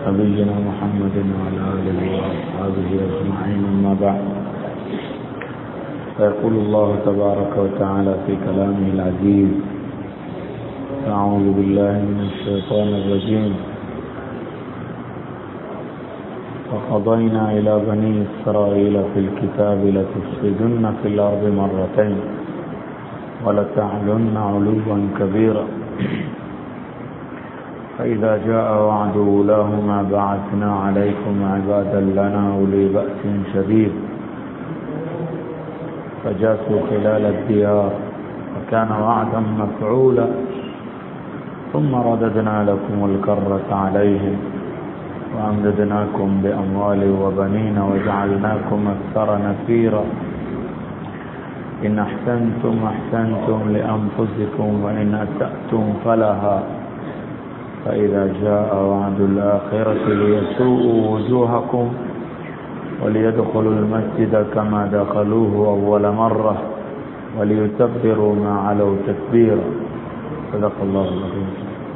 نبينا محمد وعلى آله وأصحابه أجمعين أما بعد فيقول الله تبارك وتعالى في كلامه العزيز أعوذ بالله من الشيطان الرجيم وقضينا إلى بني إسرائيل في الكتاب لتفسدن في الأرض مرتين ولتعلن علوا كبيرا فإذا جاء وعد أولاهما بعثنا عليكم عبادا لنا أولي بأس شديد فجاسوا خلال الديار وكان وعدا مفعولا ثم رددنا لكم الكرة عليهم وأمددناكم بأموال وبنين وجعلناكم أكثر نفيرا إن أحسنتم أحسنتم لأنفسكم وإن أسأتم فلها فإذا جاء وعد الآخرة ليسوءوا وجوهكم وليدخلوا المسجد كما دخلوه أول مرة وليتبروا ما علوا تكبيرا صدق الله العظيم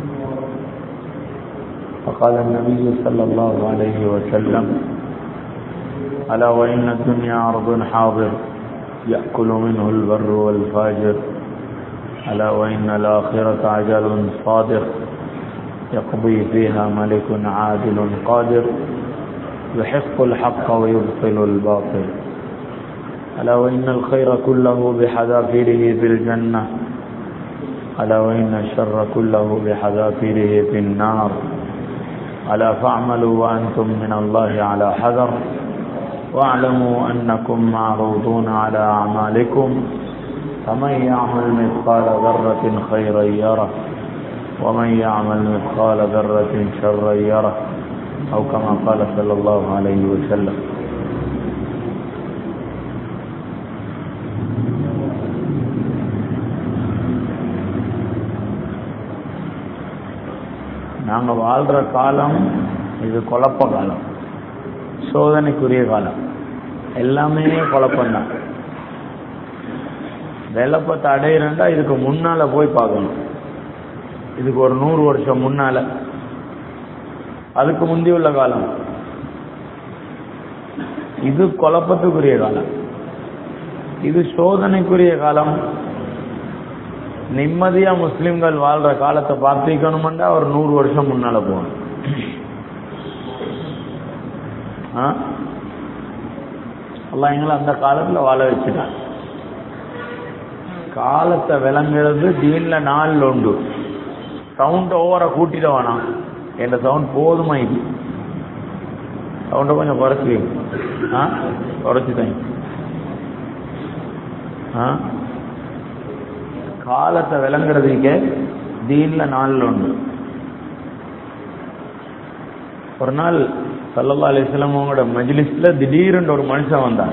فقال النبي صلى الله عليه وسلم ألا وإن الدنيا عرض حاضر يأكل منه البر والفاجر ألا وإن الآخرة عجل صادق يقضي فيها ملك عادل قادر يحق الحق ويبطل الباطل ألا وإن الخير كله بحذافيره في الجنة ألا وإن الشر كله بحذافيره في النار ألا فاعملوا وأنتم من الله على حذر واعلموا أنكم معروضون على أعمالكم فمن يعمل مثقال ذرة خيرا يره ومن يعمل مثقال ذرة شرا يره أو كما قال صلى الله عليه وسلم நாங்கள் வாழ்கிற காலம் இது குழப்ப காலம் சோதனைக்குரிய காலம் எல்லாமே குழப்பம்தான் வெள்ளப்பத்தை அடையிறண்டா இதுக்கு முன்னால போய் பார்க்கணும் இதுக்கு ஒரு நூறு வருஷம் முன்னால அதுக்கு முந்தி உள்ள காலம் இது குழப்பத்துக்குரிய காலம் இது சோதனைக்குரிய காலம் நிம்மதியா முஸ்லிம்கள் வாழ்ற காலத்தை பார்த்திக்கணும்னா ஒரு நூறு வருஷம் முன்னால போகணும் எல்லாம் எங்களை அந்த காலத்துல வாழ வச்சுட்டாங்க காலத்தை விளங்குறது தீன்ல நாள் உண்டு சவுண்ட் ஓவரா கூட்டிட வேணாம் என்ற சவுண்ட் போதுமா இது சவுண்டை கொஞ்சம் குறைச்சி ஆ குறைச்சிட்டேன் ஆ காலத்தை விளங்குறதுக்கே தீன்ல நாளில் ஒன்று ஒரு நாள் சல்லல்லா அலிஸ்லாம் அவங்களோட மஜ்லிஸ்ல திடீர்னு ஒரு மனுஷன் வந்தார்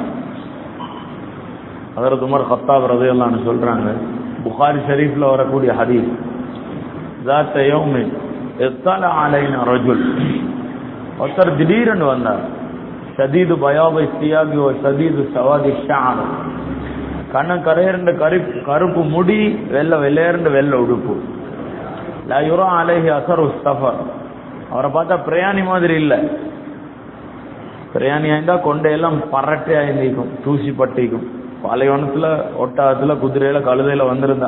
அதற்கு உமர் ஹத்தாப் ரதையெல்லாம் சொல்றாங்க புகாரி ஷரீஃப்ல வரக்கூடிய ஹதீஸ் ذات يوم اطلع علينا رجل ஒருத்தர் திடீர்னு வந்தார் ஷதீது பயாப இஸ்தியாபி ஓ ஷதீது சவாதி ஷான் கண்ண கரையரண்ட கருப்பு கருப்பு முடி வெள்ள வெள்ளையரண்டு வெள்ள உடுப்பு யுரா அலேஹி அசர் சஃபர் அவரை பார்த்தா பிரயாணி மாதிரி இல்லை பிரயாணி ஆயிருந்தா கொண்டையெல்லாம் பரட்டை ஆயிருந்திக்கும் தூசி பட்டிக்கும் பாலைவனத்துல ஒட்டகத்துல குதிரையில கழுதையில வந்திருந்தா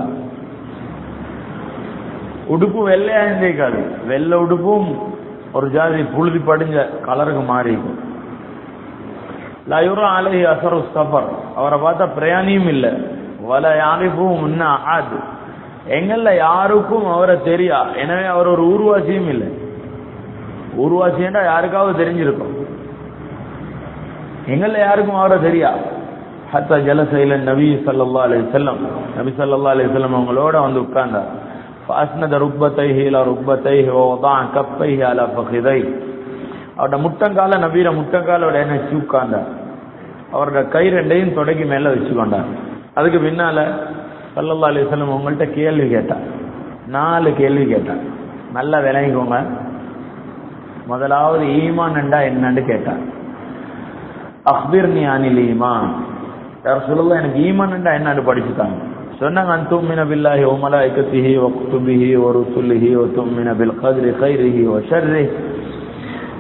உடுப்பு வெள்ளையா இருந்திருக்காது வெள்ளை உடுப்பும் ஒரு ஜாதி புழுதி படிஞ்ச கலருக்கு மாறி இருக்கும் லயுரா அலஹி அசரு சஃபர் அவரை பார்த்தா பிரயாணியும் இல்லை வல யாரிப்பும் முன்ன ஆது எங்கள்ல யாருக்கும் அவரை தெரியா எனவே அவர் ஒரு ஊர்வாசியும் இல்லை ஊர்வாசின்னா யாருக்காவது தெரிஞ்சிருக்கும் எங்கள்ல யாருக்கும் அவரை தெரியா ஹத்தா ஜலசைல நபி சல்லா அலி செல்லம் நபி சல்லா அலி செல்லம் அவங்களோட வந்து உட்கார்ந்தார் فأسند ركبتيه إلى ركبتيه ووضع كفيه على فخذيه அவரோட முட்டங்கால நபீர முட்டங்காலோட என்ன உட்கார்ந்தார் அவரோட கை ரெண்டையும் தொடக்கி மேல வச்சுக்கொண்டார் அதுக்கு பின்னால சல்லல்லா அலிஸ்லம் உங்கள்கிட்ட கேள்வி கேட்டார் நாலு கேள்வி கேட்டார் நல்லா விளங்கிக்கோங்க முதலாவது ஈமான் என்றா என்னன்னு கேட்டார் அக்பீர் நீ அனில் ஈமான் யார் சொல்லலாம் எனக்கு ஈமான் என்றா என்னன்னு படிச்சுட்டாங்க சொன்னாங்க அன் தும்மின பில்லாஹி வ மலாயிகத்திஹி வ குதுபிஹி வ ருசுலிஹி வ தும்மின பில் கத்ரி கைரிஹி வ ஷர்ரிஹி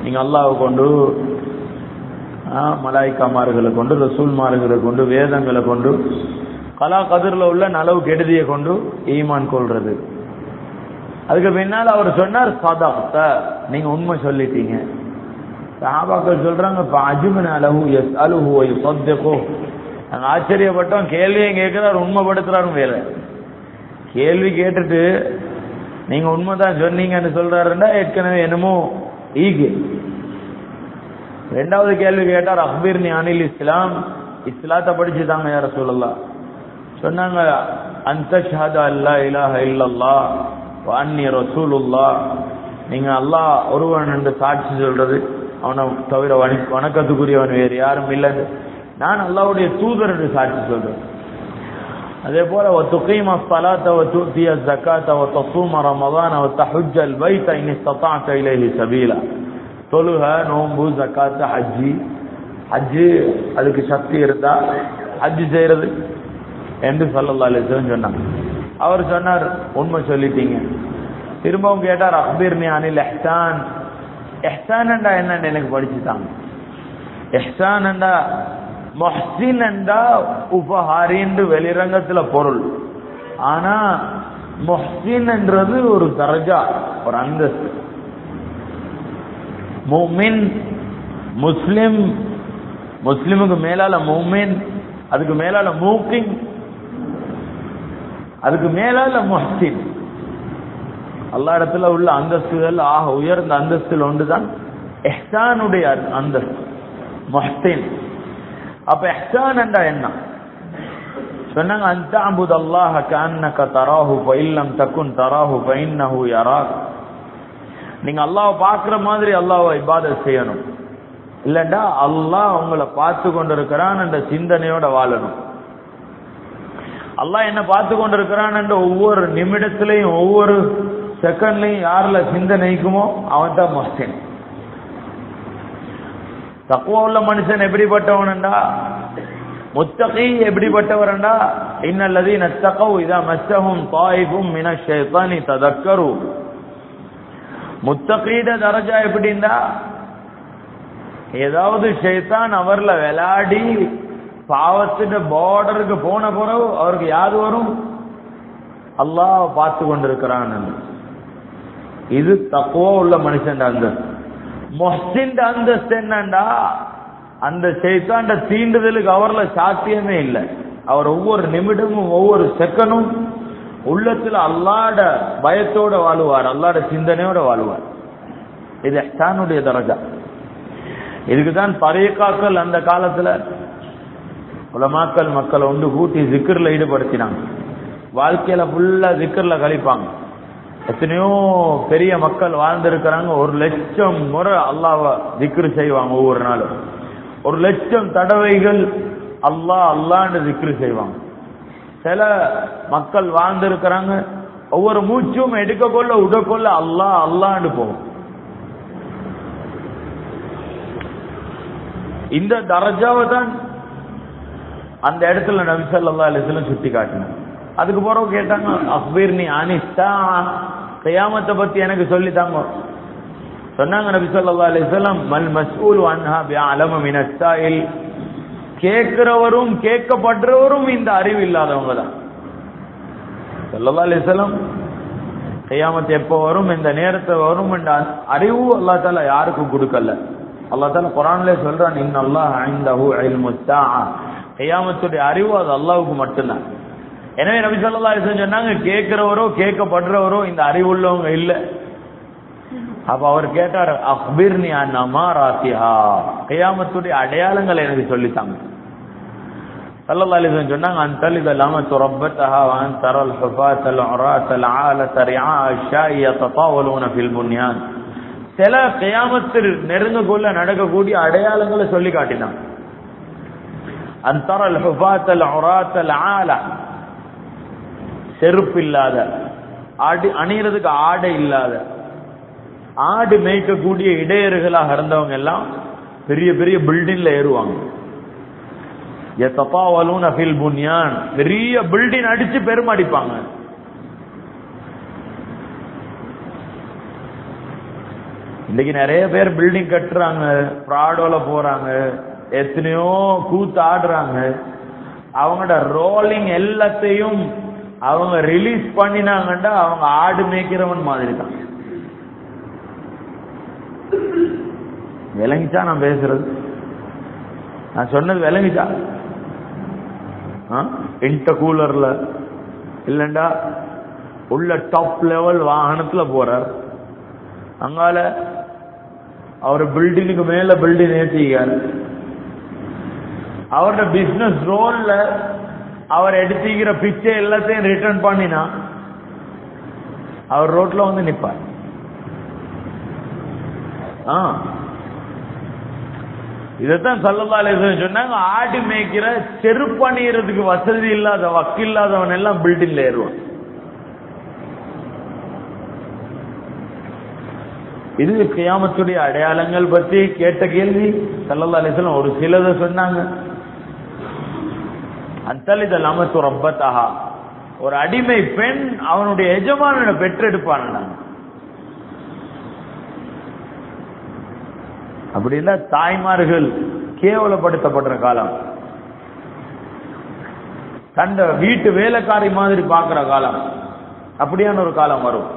நீங்க அல்லாஹ் கொண்டு மலாய்க்காமார்களை கொண்டு ரசூல்மார்களை கொண்டு வேதங்களை கொண்டு கலா கதிரில் உள்ள நலவு கெடுதியை கொண்டு ஈமான் கொள்றது அதுக்கு பின்னால் அவர் சொன்னார் சதாப்த நீங்க உண்மை சொல்லிட்டீங்க சஹாபாக்கள் சொல்றாங்க அஜுமன் அலஹு எஸ் அலுஹு சொத்தகோ நாங்க ஆச்சரியப்பட்டோம் கேள்வியும் கேட்கிறார் உண்மைப்படுத்துறாரு வேற கேள்வி கேட்டுட்டு நீங்க உண்மைதான் சொன்னீங்கன்னு சொல்றாருன்னா ஏற்கனவே என்னமோ ஈகு ரெண்டாவது கேள்வி கேட்டார் அக்பீர் நீ அனில் இஸ்லாம் இஸ்லாத்தை படிச்சுதாங்க யார சொல்லலாம் சொன்னாங்க அந்த ஷஹாதா அல்லா இலாஹ இல்லல்லா அன்னி ரசூலுல்லா நீங்க அல்லாஹ் ஒருவன் என்று சாட்சி சொல்றது அவனை தவிர வணக்கத்துக்குரியவன் வேறு யாரும் இல்லை நான் அல்லாவுடைய தூதர் என்று சாட்சி சொல்றேன் அதே போல وتقيم الصلاة وتؤتي الزكاة وتصوم رمضان وتحج البيت إن استطعت إليه سبيلا தொழுக நோன்பு ஜக்காத்து ஹஜ்ஜி ஹஜ்ஜு அதுக்கு சக்தி இருந்தா ஹஜ்ஜு செய்யறது என்று சொல்லல்லா அலிஸ்லம் சொன்னாங்க அவர் சொன்னார் உண்மை சொல்லிட்டீங்க திரும்பவும் கேட்டார் அக்பீர் நீ அனில் எஹ்சான் எஹ்சான் என்றா என்னன்னு எனக்கு படிச்சுட்டாங்க எஹ்சான் என்றா மொஹ்சின் என்றா உபஹாரி என்று வெளிரங்கத்துல பொருள் ஆனா மொஹ்சின் என்றது ஒரு தரஜா ஒரு அந்தஸ்து முமின் முஸ்லிம் முஸ்லிமுக்கு மேலால முமின் அதுக்கு மேலால மூக்கிங் அதுக்கு மேலால முஹ்சின் எல்லா இடத்துல உள்ள அந்தஸ்துகள் ஆக உயர்ந்த அந்தஸ்தில் ஒன்றுதான் எஹ்சானுடைய அந்தஸ்து முஹ்சின் அப்ப எஹ்சான் என்றா என்ன சொன்னாங்க அந்த அபுத் அல்லாஹ கண்ணக்க தராஹு பயில்லம் தக்குன் தராஹு பைன்னஹு யராக் நீங்க அல்லாஹ் பாக்குற மாதிரி அல்லாஹ் இபாதத் செய்யணும் இல்லண்டா அல்லாஹ் உங்களை பார்த்து கொண்டிருக்கிறான் என்ற சிந்தனையோட வாழணும் அல்லாஹ் என்ன பார்த்து கொண்டிருக்கிறான் என்ற ஒவ்வொரு நிமிடத்திலையும் ஒவ்வொரு செகண்ட்லையும் யாருல சிந்தனைக்குமோ அவன் தான் மஸ்தின் தக்குவ உள்ள மனுஷன் எப்படிப்பட்டவன்டா முத்தகி எப்படிப்பட்டவரண்டா இன்னல்லதி நத்தகவு இதா மஸ்தகும் தாயிபும் மின ஷைத்தானி ததக்கரு முத்தகீட தரஜா எப்படின்னா ஏதாவது ஷைத்தான் அவர்ல விளையாடி பாவத்தின் பார்டருக்கு போன பிறகு அவருக்கு யாது வரும் அல்லாஹ் பார்த்து கொண்டிருக்கிறான் இது தக்குவா உள்ள மனுஷன் அந்தஸ்து மொஹின் அந்தஸ்து என்னண்டா அந்த ஷைத்தாண்ட தீண்டுதலுக்கு அவர்ல சாத்தியமே இல்லை அவர் ஒவ்வொரு நிமிடமும் ஒவ்வொரு செகண்டும் உள்ளத்துல அல்லாட பயத்தோட வாழுவார் அல்லாட சிந்தனையோட வாழுவார் இது எஹ்சானுடைய தரஜா இதுக்குதான் பரையக்காக்கள் அந்த காலத்துல உலமாக்கள் மக்களை ஒன்று கூட்டி ஜிக்கர்ல ஈடுபடுத்தினாங்க வாழ்க்கையில ஃபுல்லா ஜிக்கர்ல கழிப்பாங்க எத்தனையோ பெரிய மக்கள் வாழ்ந்திருக்கிறாங்க ஒரு லட்சம் முறை அல்லாவ திக்ரு செய்வாங்க ஒவ்வொரு நாளும் ஒரு லட்சம் தடவைகள் அல்லாஹ் அல்லான்னு திக்ரு செய்வாங்க சில மக்கள் வாழ்ந்திருக்கிறாங்க ஒவ்வொரு மூச்சும் எடுக்கக்கொள்ள உடக்கொள்ள அல்லாஹ் அல்லான்னு போகும் இந்த தரஜாவை தான் அந்த இடத்துல நபி ஸல்லல்லாஹு அலைஹி வஸல்லம் சுட்டி காட்டினாங்க அதுக்கு பிறகு கேட்டாங்க அக்பீர் நீ அனிஸ்தா கியாமத்தை பத்தி எனக்கு சொல்லி தாங்க சொன்னாங்க நபி ஸல்லல்லாஹு அலைஹி வஸல்லம் மல் மஸ்ஊல் அன்ஹா பிஅலம மின் அஸ்ஸாயில் கேட்கிறவரும் கேட்கப்படுறவரும் இந்த அறிவு இல்லாதவங்க தான் ஸல்லல்லாஹு அலைஹி வஸல்லம் கியாமத் எப்போ வரும் இந்த நேரத்தை வரும் என்ற அறிவு அல்லாஹ் தஆலா யாருக்கும் கொடுக்கல அல்லாஹ் தஆலா குர்ஆன்ல சொல்றான் இன்ன அல்லாஹ் இன்தஹு இல்மு ஸாஅ கியாமத்துடைய அறிவு அது அல்லாஹ்வுக்கு மட்டும்தான் எனவே நபி ஸல்லல்லாஹு அலைஹி வஸல்லம் சொன்னாங்க கேட்கிறவரோ கேட்கப்படுறவரோ இந்த அறிவு உள்ளவங்க இல்ல அப்ப அவர் கேட்டார் அக்பிர்னி அன் அமாராத்திஹா கியாமத்துடைய அடையாளங்களை எனக்கு சொல்லித்தாங்க ஸல்லல்லாஹு அலைஹி வஸல்லம் சொன்னாங்க அன் தலித லமத்து ரப்பத்தஹா வ அன் தரல் ஹுஃபாத்தல் உராத்தல் ஆலத ரிஆ அஷ்ஷாஇ யததாவலூன ஃபில் புன்யான் சில கியாமத்தில் நெருங்கக்குள்ள நடக்கக்கூடிய அடையாளங்களை சொல்லி காட்டினான் அன் தரல் ஹுஃபாத்தல் உராத்தல் ஆல செருப்பு இல்லாத ஆடு அணியறதுக்கு ஆடை இல்லாத ஆடு மேய்க்கக்கூடிய இடையர்களாக இருந்தவங்க எல்லாம் பெரிய பெரிய பில்டிங்ல ஏறுவாங்க எத்தப்பாவலூன ஃபில் புன்யான் பெரிய பில்டிங் அடிச்சு பெருமடிப்பாங்க இன்னைக்கு நிறைய பேர் பில்டிங் கட்டுறாங்க ப்ராடோல போறாங்க எத்தனையோ கூத்து ஆடுறாங்க அவங்களோட ரோலிங் எல்லாத்தையும் அவங்க ரிலீஸ் பண்ணினாங்கண்டா அவங்க ஆடு மேய்க்கிறவன் மாதிரி தான் விளங்கிச்சா நான் பேசுறது நான் சொன்னது விளங்கிச்சா இன்டர் கூலர்ல இல்லண்டா உள்ள டாப் லெவல் வாகனத்துல போறார் அங்கால அவர் பில்டிங்குக்கு மேல பில்டிங் ஏற்றிக்கார் அவரோட பிசினஸ் ரோல்ல அவர் எடுத்துக்கிற பிச்சை எல்லாத்தையும் ரிட்டர்ன் பண்ணினா அவர் ரோட்ல வந்து நிப்பார் ஆ இதைத்தான் சல்லல்லா அலிஸ்லாம் சொன்னாங்க ஆடு மேய்க்கிற செருப்பணியறதுக்கு வசதி இல்லாத வக்கு இல்லாதவன் எல்லாம் பில்டிங்ல ஏறுவான் இது கியாமத்துடைய அடையாளங்கள் பற்றி கேட்ட கேள்வி சல்லல்லா அலிஸ்லாம் ஒரு சிலதை சொன்னாங்க அந்தலித லமத்து ரப்பத்தஹா ஒரு அடிமை பெண் அவனுடைய எஜமானனை பெற்றெடுப்பான் அப்படி இல்ல தாய்மார்கள் கேவலப்படுத்தப்படுற காலம் தண்ட வீட்டு வேலைக்காரி மாதிரி பார்க்கிற காலம் அப்படியான ஒரு காலம் வரும்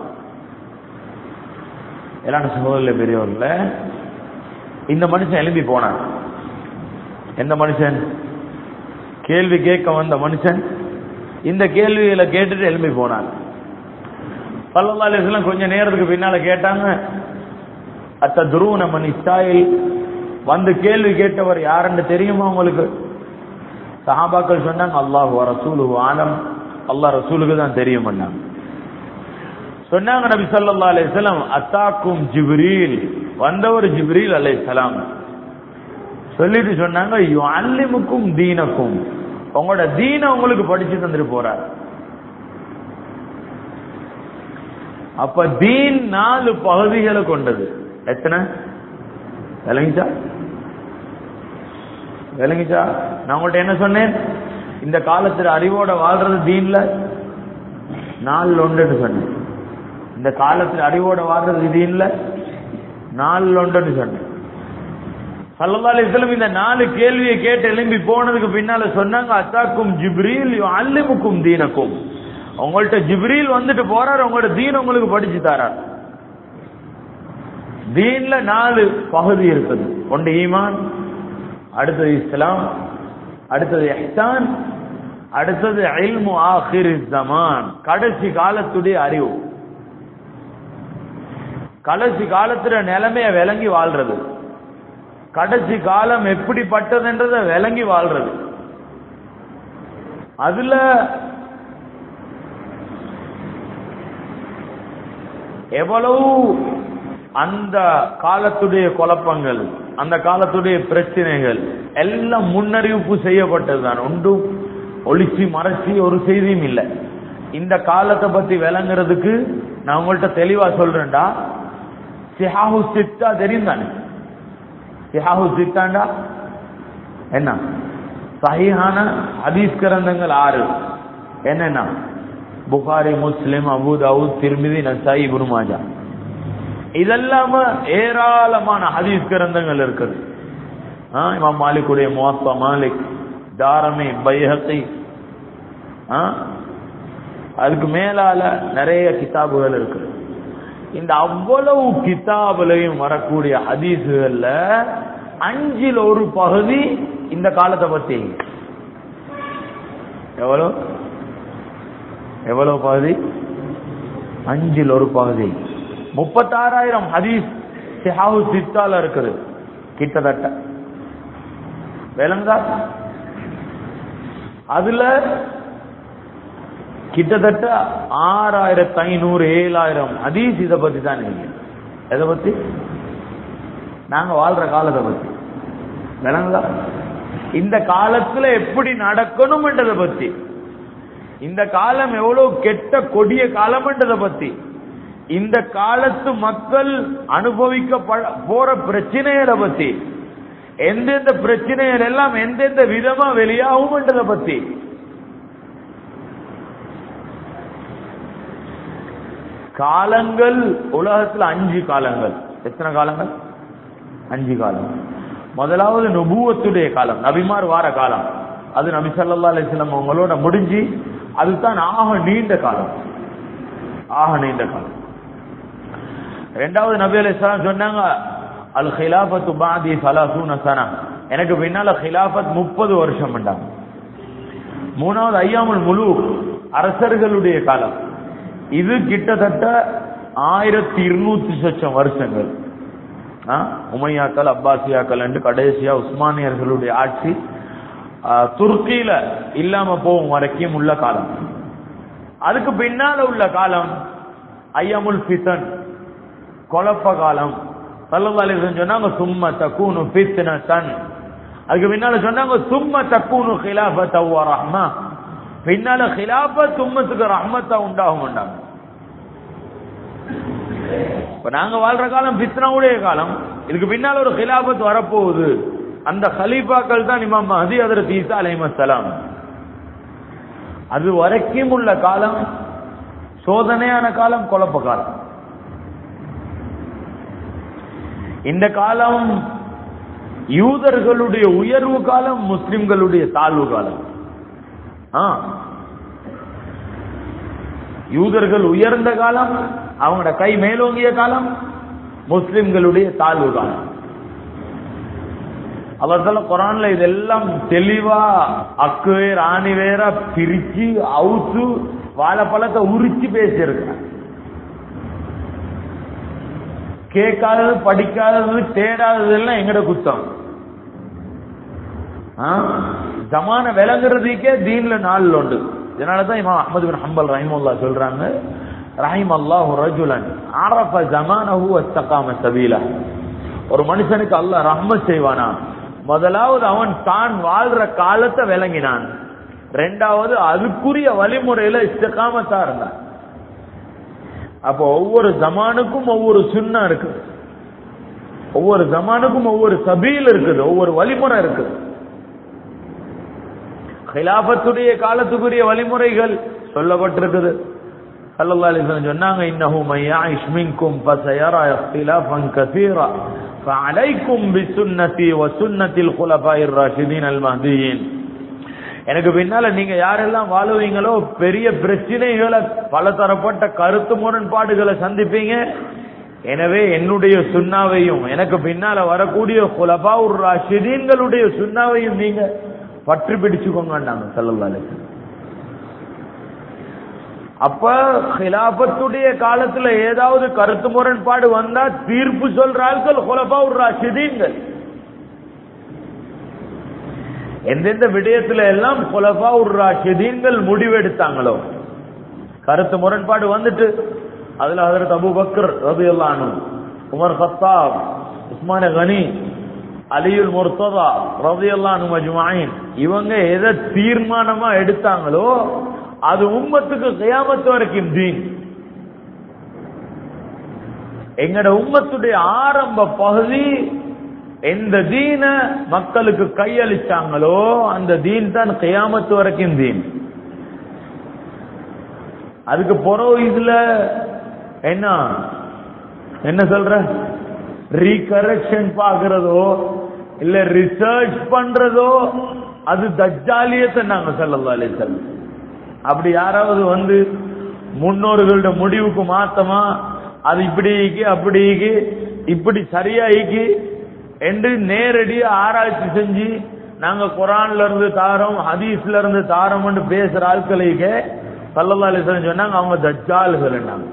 எல்லாம் சகோதரில் பெரியவர்கள இந்த மனுஷன் எழுப்பி போனான் எந்த மனுஷன் கேள்வி கேட்க வந்த மனுஷன் இந்த கேள்விகளை கேட்டுட்டு எழுப்பி போனான் பல்லல்லா அலிஸ்லாம் கொஞ்ச நேரத்துக்கு பின்னால கேட்டாங்க அத்த துருவன மணி இஸ்ராயில் வந்து கேள்வி கேட்டவர் யாருன்னு தெரியுமா உங்களுக்கு சஹாபாக்கள் சொன்னாங்க அல்லாஹ் ரசூலு ஆலம் அல்லாஹ் ரசூலுக்கு தான் தெரியும் சொன்னாங்க நபி ஸல்லல்லாஹு அலைஹி வஸல்லம் அத்தாக்கும் ஜிப்ரீல் வந்தவர் ஜிப்ரீல் அலைஹிஸ்ஸலாம் சொல்லிட்டு சொன்னாங்க யுஅல்லிமுக்கும் தீனக்கும் உங்களோட தீன உங்களுக்கு படிச்சு தந்துட்டு போறார் அப்ப தீன் நாலு பகுதிகளை கொண்டது எத்தனை விளங்கிச்சா விளங்கிச்சா நான் உங்கள்ட்ட என்ன சொன்னேன் இந்த காலத்துல அறிவோட வாழ்றது தீன்ல நாலு ஒன்றுன்னு சொன்னேன் இந்த காலத்துல அறிவோட வாழ்றது தீன்ல நாலு ஒன்றுன்னு சொன்னேன் சல்லல்லா அலிஸ்லம் இந்த நாலு கேள்வியை கேட்டு எழும்பி போனதுக்கு பின்னால சொன்னாங்க அத்தாக்கும் ஜிப்ரீல் அல்லிமுக்கும் தீனக்கும் உங்கள்ட்ட ஜிப்ரீல் வந்துட்டு போறாரு உங்களோட தீன் உங்களுக்கு படிச்சு தரார் தீன்ல நாலு பகுதி இருக்குது ஒன்று ஈமான் அடுத்தது இஸ்லாம் அடுத்தது எஹ்சான் அடுத்தது இல்மு ஆஹிர் ஜமான் கடைசி காலத்துடைய அறிவு கடைசி காலத்துல நிலைமைய விளங்கி வாழ்றது கடைசி காலம் எப்படிப்பட்டதுன்றத விளங்கி வாழ்றது அதுல எவ்வளவு அந்த காலத்துடைய குழப்பங்கள் அந்த காலத்துடைய பிரச்சனைகள் எல்லாம் முன்னறிவிப்பு செய்யப்பட்டதுதான் ஒன்றும் ஒளிச்சு மறைச்சி ஒரு செய்தியும் இல்லை இந்த காலத்தை பத்தி விளங்குறதுக்கு நான் உங்கள்கிட்ட தெளிவா சொல்றேன்டா சிஹாஹு சித்தா தெரியும் தானே சிஹாஹு சித்தாண்டா என்ன சஹிஹான ஹதீஸ் கிரந்தங்கள் ஆறு என்னென்ன புகாரி முஸ்லிம் அபு தாவூத் திருமிதி நசாய் இப்னு மாஜா இதெல்லாம ஏராளமான ஹதீஸ் கிரந்தங்கள் இருக்குது ஆ, இமாம் மாலிக்குடைய முவாத்தா மாலிக் தாரமி பைஹத்தி ஆ, அதுக்கு மேலால நிறைய கிதாபுகள் இருக்குது இந்த அவ்வளவு கிதாபுலையும் வரக்கூடிய ஹதீஸுகள்ல அஞ்சில் ஒரு பகுதி இந்த காலத்தை பத்தி எவ்வளவு எவ்வளவு பகுதி அஞ்சில் ஒரு பகுதி முப்பத்தாறாயிரம் ஹதீஸ் சிஹாவு சித்தால இருக்குது கிட்டத்தட்ட விளங்கா அதுல கிட்டத்தட்ட ஆறாயிரத்தி ஐநூறு ஏழாயிரம் ஹதீஸ் இதை பத்தி தான் நீங்க எதை பத்தி நாங்க வாழ்ற காலத்தை பத்தி விளங்குதா இந்த காலத்துல எப்படி நடக்கணும்ன்றதை பத்தி இந்த காலம் எவ்வளவு கெட்ட கொடிய காலம்ன்றதை பத்தி இந்த காலத்து மக்கள் அனுபவிக்க போற பிரச்சனைகளை பத்தி எந்தெந்த பிரச்சனைகள் எல்லாம் எந்தெந்த விதமா வெளியாகும்ன்றதை பத்தி காலங்கள் உலகத்துல அஞ்சு காலங்கள் எத்தனை காலங்கள் அஞ்சு காலம் முதலாவது நுபுவத்துடைய காலம் நபிமார் வார காலம் அது நபி ஸல்லல்லாஹு அலைஹி வஸல்லம் அவங்களோட முடிஞ்சு அதுதான் ஆக நீண்ட காலம் ஆக நீண்ட காலம் ரெண்டாவது நபி அலைஹிஸ்ஸலாம் சொன்னாங்க அல் ஹிலாஃபத்து பாதி சலாசூன சனா எனக்கு பின்னால ஹிலாஃபத் முப்பது வருஷம் பண்ணாங்க மூணாவது ஐயாமுல் முழு அரசர்களுடைய காலம் இது கிட்டத்தட்ட ஆயிரத்தி இருநூத்தி சொச்சம் வருஷங்கள் ஆ, உமையாக்கள் அப்பாசியாக்கள் என்று கடைசியா உஸ்மானியர்களுடைய ஆட்சி ஆ, துருக்கியில இல்லாம போகும் வரைக்கும் உள்ள காலம் அதுக்கு பின்னால உள்ள காலம் ஐயமுல் ஃபிதன் குழப்ப காலம் சல்லல்லாஹு அலைஹி வஸல்லம் சொன்னாங்க சும்ம தக்கூனு ஃபித்னதன் அதுக்கு பின்னால சொன்னாங்க சும்ம தக்கூனு ஹிலாஃபத வ ரஹ்மா பின்னால ஹிலாஃபத் உம்மத்துக்கு ரஹ்மத்தா உண்டாகும் இப்ப நாங்க வாழ்ற காலம் ஃபித்னாவுடைய காலம் இதுக்கு பின்னால ஒரு ஹிலாஃபத் வரப்போகுது அந்த ஹலீஃபாக்கள் தான் இமாம் மஹதி ஹஜ்ரத் ஈசா அலைஹிஸ்ஸலாம் அது வரைக்கும் உள்ள காலம் சோதனையான காலம் குழப்ப காலம் இந்த காலம் யூதர்களுடைய உயர்வு காலம் முஸ்லிம்களுடைய தாழ்வு காலம் ஆ. யூதர்கள் உயர்ந்த காலம் அவங்களோட கை மேலோங்கிய காலம் முஸ்லிம்களுடைய தாழ்வு காலம் அவர்கள் குரான்ல இதெல்லாம் தெளிவா அக்கு வேற ஆணி வேற பிரிச்சு அவுத்து வாழைப்பழத்தை உரிச்சு பேசியிருக்காங்க கேட்காதது படிக்காதது தேடாதது எல்லாம் எங்கட குத்தம் ஆ? ஜமான விளங்குறதுக்கே தீன்ல நாள் உண்டு இதனாலதான் இமாம் அஹமது பின் ஹம்பல் ரஹிமுல்லா சொல்றாங்க ரஹிம் அல்லாஹு ரஜுலன் அரஃப ஜமானஹு வஸ்தகாம சபீலா ஒரு மனுஷனுக்கு அல்லாஹ் ரஹ்மத் செய்வானா முதலாவது அவன் தான் வாழ்ற காலத்தை விளங்கினான் ரெண்டாவது அதுக்குரிய வழிமுறையில இஸ்தகாமத்தா இருந்தான் அப்போ ஒவ்வொரு ஜமானுக்கும் ஒவ்வொரு சுண்ணா இருக்கு ஒவ்வொரு ஜமானுக்கும் ஒவ்வொரு சபீல் இருக்குது ஒவ்வொரு வழிமுறை இருக்குது ஹிலாபத்துடைய காலத்துக்குரிய வழிமுறைகள் சொல்லப்பட்டிருக்குது ஸல்லல்லாஹு அலைஹி வஸல்லம் சொன்னாங்க இன்னஹு மய்யாயிஷ் மின்கும் ஃபஸயரா இஃப்திலாஃபன் கஸீரா ஃபஅலைக்கும் பிசுன்னதி வசுன்னத்தில் குலஃபாயிர் ராஷிதீன் அல் மஹ்தியீன் எனக்கு பின்னால நீங்க யாரெல்லாம் வாழுவீங்களோ பெரிய பிரச்சனைகளை பல தரப்பட்ட கருத்து முரண்பாடுகளை சந்திப்பீங்க எனவே என்னுடைய சுண்ணாவையும் எனக்கு பின்னால வரக்கூடிய குலபாவுர் ராஷிதீன்களுடைய சுண்ணாவையும் நீங்க பற்றி பிடிச்சுக்கோங்கன்னாங்க ஸல்லல்லாஹு அலைஹி வஸல்லம். அப்ப ஹிலாபத்துடைய காலத்துல ஏதாவது கருத்து முரண்பாடு வந்தா தீர்ப்பு சொல்ற ஆட்கள் குலபாவுர் ராஷிதீன்கள் எந்தெந்த விடயத்துல எல்லாம் குலபா ராஷிதீன்கள் முடிவெடுத்தாங்களோ கருத்து முரண்பாடு வந்துட்டு அதுல ஹதரத் அபு பக்கர் ரபியல்லானு உமர் கத்தாப் உஸ்மான கனி அலியுல் முர்த்ததா ரபியல்லானு மஜ்மாயின் இவங்க எதை தீர்மானமா எடுத்தாங்களோ அது உம்மத்துக்கு கியாமத்து வரைக்கும் தீன் எங்கட உம்மத்துடைய ஆரம்ப பகுதி எந்த தீன மக்களுக்கு கையளிச்சாங்களோ அந்த தீன் தான் கியாமத்து வரைக்கும் தீன் அதுக்கு பிறகு இதுல என்ன என்ன சொல்ற ரீகரெக்ஷன் பாக்குறதோ இல்ல ரிசர்ச் பண்றதோ அது தஜ்ஜாலியத்தை நாங்க சொல்லலாம் அலைசல் அப்படி யாராவது வந்து முன்னோர்களோட முடிவுக்கு மாத்தமா அது இப்படி ஈக்கி, அப்படி ஈக்கி, இப்படி சரியா ஈக்கி என்று நேரடியா ஆராய்ச்சி செஞ்சு நாங்க குரான்ல இருந்து தாரோம் ஹதீஸ்ல இருந்து தாரோம்னு பேசுற ஆட்களுக்கு சல்லல்லா அலிஸ்லாம் சொன்னாங்க அவங்க தஜ்ஜால்கள்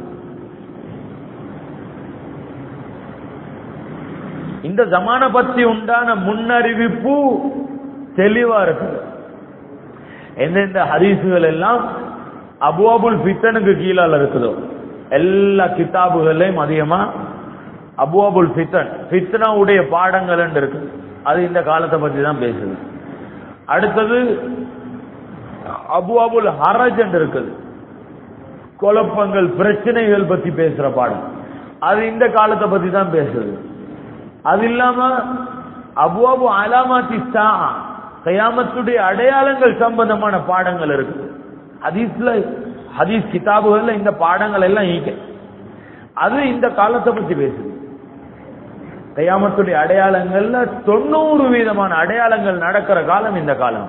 இந்த ஜமான பத்தி உண்டான முன்னறிவிப்பு தெளிவா இருக்கு எந்தெந்த ஹதீசுகள் எல்லாம் அபுவாபுல் ஃபித்தனுக்கு கீழால இருக்குதோ எல்லா கிதாபுகள்லயும் அதிகமா அபுவாபுல் ஃபித்தன் ஃபித்னாவுடைய பாடங்கள் இருக்கு அது இந்த காலத்தை பத்தி தான் பேசுது அடுத்தது அபுவாபுல் ஹரஜ் என்று இருக்குது குழப்பங்கள் பிரச்சனைகள் பத்தி பேசுற பாடம் அது இந்த காலத்தை பத்தி தான் பேசுது அது இல்லாம அபுவாபு அலாமாத்தி சா கயாமத்துடைய அடையாளங்கள் சம்பந்தமான பாடங்கள் இருக்கு ஹதீஸ்ல ஹதீஸ் கிதாபுகள்ல இந்த பாடங்கள் எல்லாம் ஈக்க அது இந்த காலத்தை பத்தி பேசுது கயாமத்துடைய அடையாளங்கள்ல தொண்ணூறு வீதமான அடையாளங்கள் நடக்கிற காலம் இந்த காலம்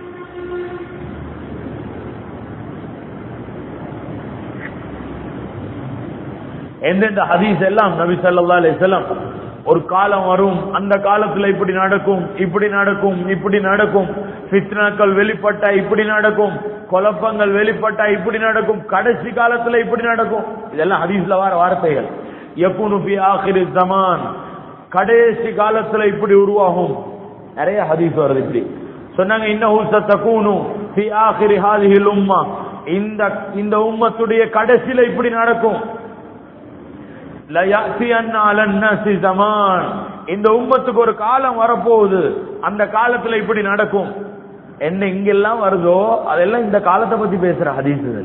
எந்தெந்த ஹதீஸ் எல்லாம் நபி ஸல்லல்லாஹு அலைஹி வஸல்லம் ஒரு காலம் வரும் அந்த காலத்துல இப்படி நடக்கும் இப்படி நடக்கும் இப்படி நடக்கும் ஃபித்னாக்கள் வெளிப்பட்டா இப்படி நடக்கும் குழப்பங்கள் வெளிப்பட்டா இப்படி நடக்கும் கடைசி காலத்துல இப்படி நடக்கும் இதெல்லாம் ஹதீஸ்ல வர வார்த்தைகள் யகுனு ஃபி ஆகிரி ஜமான் கடைசி காலத்துல இப்படி உருவாகும் நிறைய ஹதீஸ் வருது இப்படி சொன்னாங்க இன்னஹு சதகூனு ஃபி ஆகிரி ஹாதிஹில் உம்மா இந்த இந்த உம்மத்துடைய கடைசில இப்படி நடக்கும் இந்த உம்மத்துக்கு ஒரு காலம் வரப்போகுது அந்த காலத்துல இப்படி நடக்கும் என்ன இங்கெல்லாம் வருதோ அதெல்லாம் இந்த காலத்தை பத்தி பேசுற ஹதீசுகள்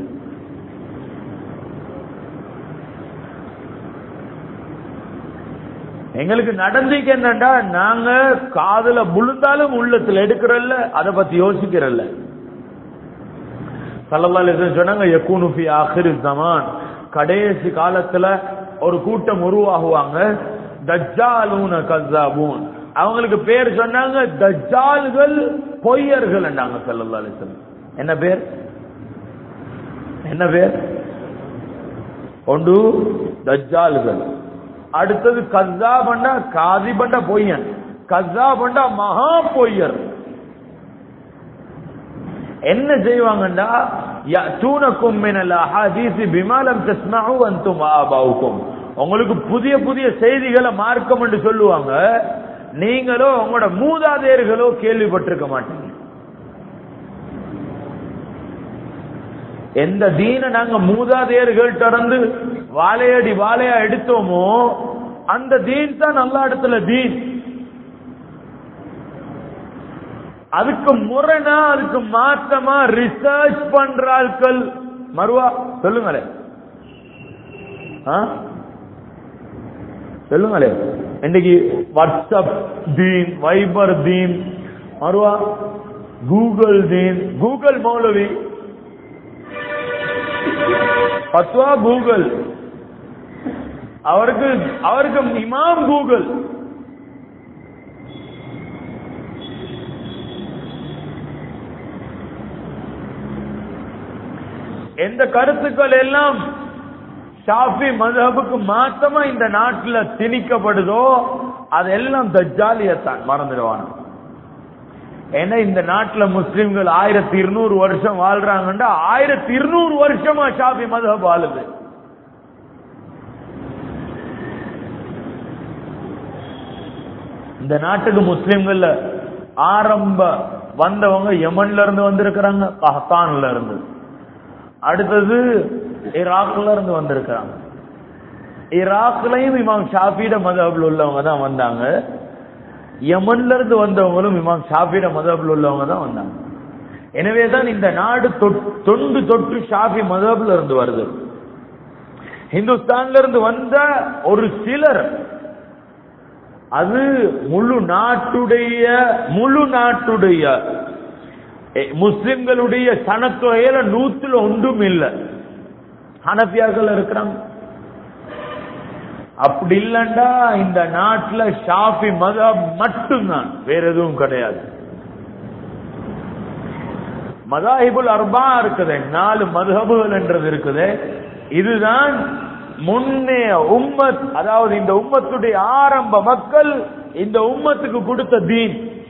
எங்களுக்கு நடந்துக்கு என்னண்டா நாங்க காதுல முழுந்தாலும் உள்ளத்துல எடுக்கிறல்ல அதை பத்தி யோசிக்கிறல்ல சல்லல்லாஹு சொன்னாங்க யக்கூனு ஃபி ஆஹிர் ஜமான் கடைசி காலத்துல ஒரு கூட்டம் உருவாகுவாங்க தஜ்ஜாலூன கஸாபூன் அவங்களுக்கு பேர் சொன்னாங்க தஜ்ஜால்கள் பொய்யர்கள் என்றாங்க ஸல்லல்லாஹு அலைஹி வஸல்லம் என்ன பேர் என்ன பேர் ஒன்று தஜ்ஜால்கள் அடுத்தது கஸ்ஸா பண்ணா காதி பண்ண பொய்யன் கஸ்ஸா பண்ணா மகா பொய்யர் என்ன செய்வாங்கன்னா யஅதூனக்கும் மினல் அஹாதீஸ் பிமா லம் தஸ்மஉ அன்தும் ஆபாவுக்கும் உங்களுக்கு புதிய புதிய செய்திகளை மார்க்கம் என்று சொல்லுவாங்க நீங்களோ உங்களோட மூதாதையர்களோ கேள்விப்பட்டிருக்க மாட்டீங்க எந்த தீன நாங்க மூதாதையர்கள் தொடர்ந்து வாழையடி வாழையா எடுத்தோமோ அந்த தீன் தான் நல்ல இடத்துல தீன் அதுக்கு முரணா அதுக்கு மாற்றமா ரிசர்ச் பண்ற ஆட்கள் மறுவா சொல்லுங்களே சொல்லுங்களே இன்னைக்கு வாட்ஸ்அப் தீன் வைபர் தீன் மறுவா கூகுள் தீன் கூகுள் மௌலவி பத்வா கூகுள் அவருக்கு அவருக்கு இமாம் கூகுள் எந்த கருத்துக்கள் எல்லாம் ஷாஃபி மதஹபுக்கு மாத்தமா இந்த நாட்டுல திணிக்கப்படுதோ அதெல்லாம் தஜ்ஜாலியத்தான் மறந்துடுவான் ஏன்னா இந்த நாட்டுல முஸ்லிம்கள் ஆயிரத்தி இருநூறு வருஷம் வாழ்றாங்கன்னா ஆயிரத்தி இருநூறு வருஷமா ஷாஃபி மதஹப் ஆளுது இந்த நாட்டுக்கு முஸ்லிம்கள்ல ஆரம்ப வந்தவங்க யமன்ல இருந்து வந்திருக்கிறாங்க கஹத்தான்ல இருந்து அடுத்தது ஈராக்ல இருந்து வந்திருக்கிறாங்க ஈராக்லயும் இமாம் ஷாஃபிட மதபில் உள்ளவங்க தான் வந்தாங்க யமன்ல இருந்து வந்தவங்களும் இமாம் ஷாஃபிட மதபில் உள்ளவங்க தான் வந்தாங்க எனவேதான் இந்த நாடு தொண்டு தொட்டு ஷாஃபி மதபில் இருந்து வருது ஹிந்துஸ்தான்ல இருந்து வந்த ஒரு சிலர் அது முழு நாட்டுடைய முழு நாட்டுடைய முஸ்லிம்களுடைய சனத்தொகையில நூத்துல ஒன்றும் இல்லை ஹனபியாக்கள் இருக்கிறாங்க அப்படி இல்லண்டா இந்த நாட்டுல ஷாஃபி மதம் மட்டும்தான் வேற எதுவும் கிடையாது மதாஹிபுல் அர்பா இருக்குது நாலு மதுஹபுகள் என்றது இருக்குது இதுதான் முன்னே உம்மத் அதாவது இந்த உம்மத்துடைய ஆரம்ப மக்கள் இந்த உம்மத்துக்கு கொடுத்த தீன்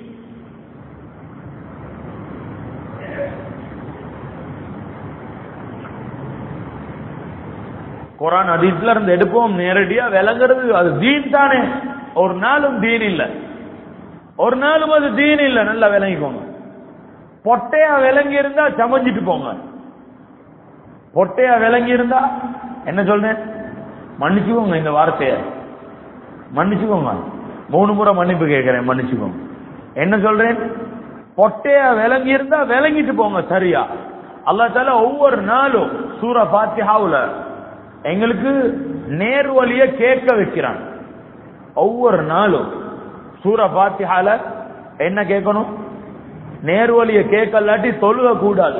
குரான் அதீஸ்ல இருந்து எடுப்போம் நேரடியா விளங்குறது அது தீன் தானே ஒரு நாளும் தீன் இல்ல ஒரு நாளும் அது தீன் இல்ல நல்லா விளங்கிக்கோங்க பொட்டையா விளங்கி இருந்தா சமைஞ்சிட்டு போங்க பொட்டையா விளங்கி இருந்தா என்ன சொல்றேன் மன்னிச்சுக்கோங்க இந்த வார்த்தைய மன்னிச்சுக்கோங்க மூணு முறை மன்னிப்பு கேட்கிறேன் மன்னிச்சுக்கோங்க என்ன சொல்றேன் பொட்டையா விளங்கி இருந்தா விளங்கிட்டு போங்க சரியா அல்லா தால ஒவ்வொரு நாளும் சூர பாத்தியாவுல எங்களுக்கு நேர் வழிய கேட்க வைக்கிறான் ஒவ்வொரு நாளும் சூர பாத்தியால என்ன கேட்கணும் நேர் வழிய கேட்கலாட்டி தொழுக கூடாது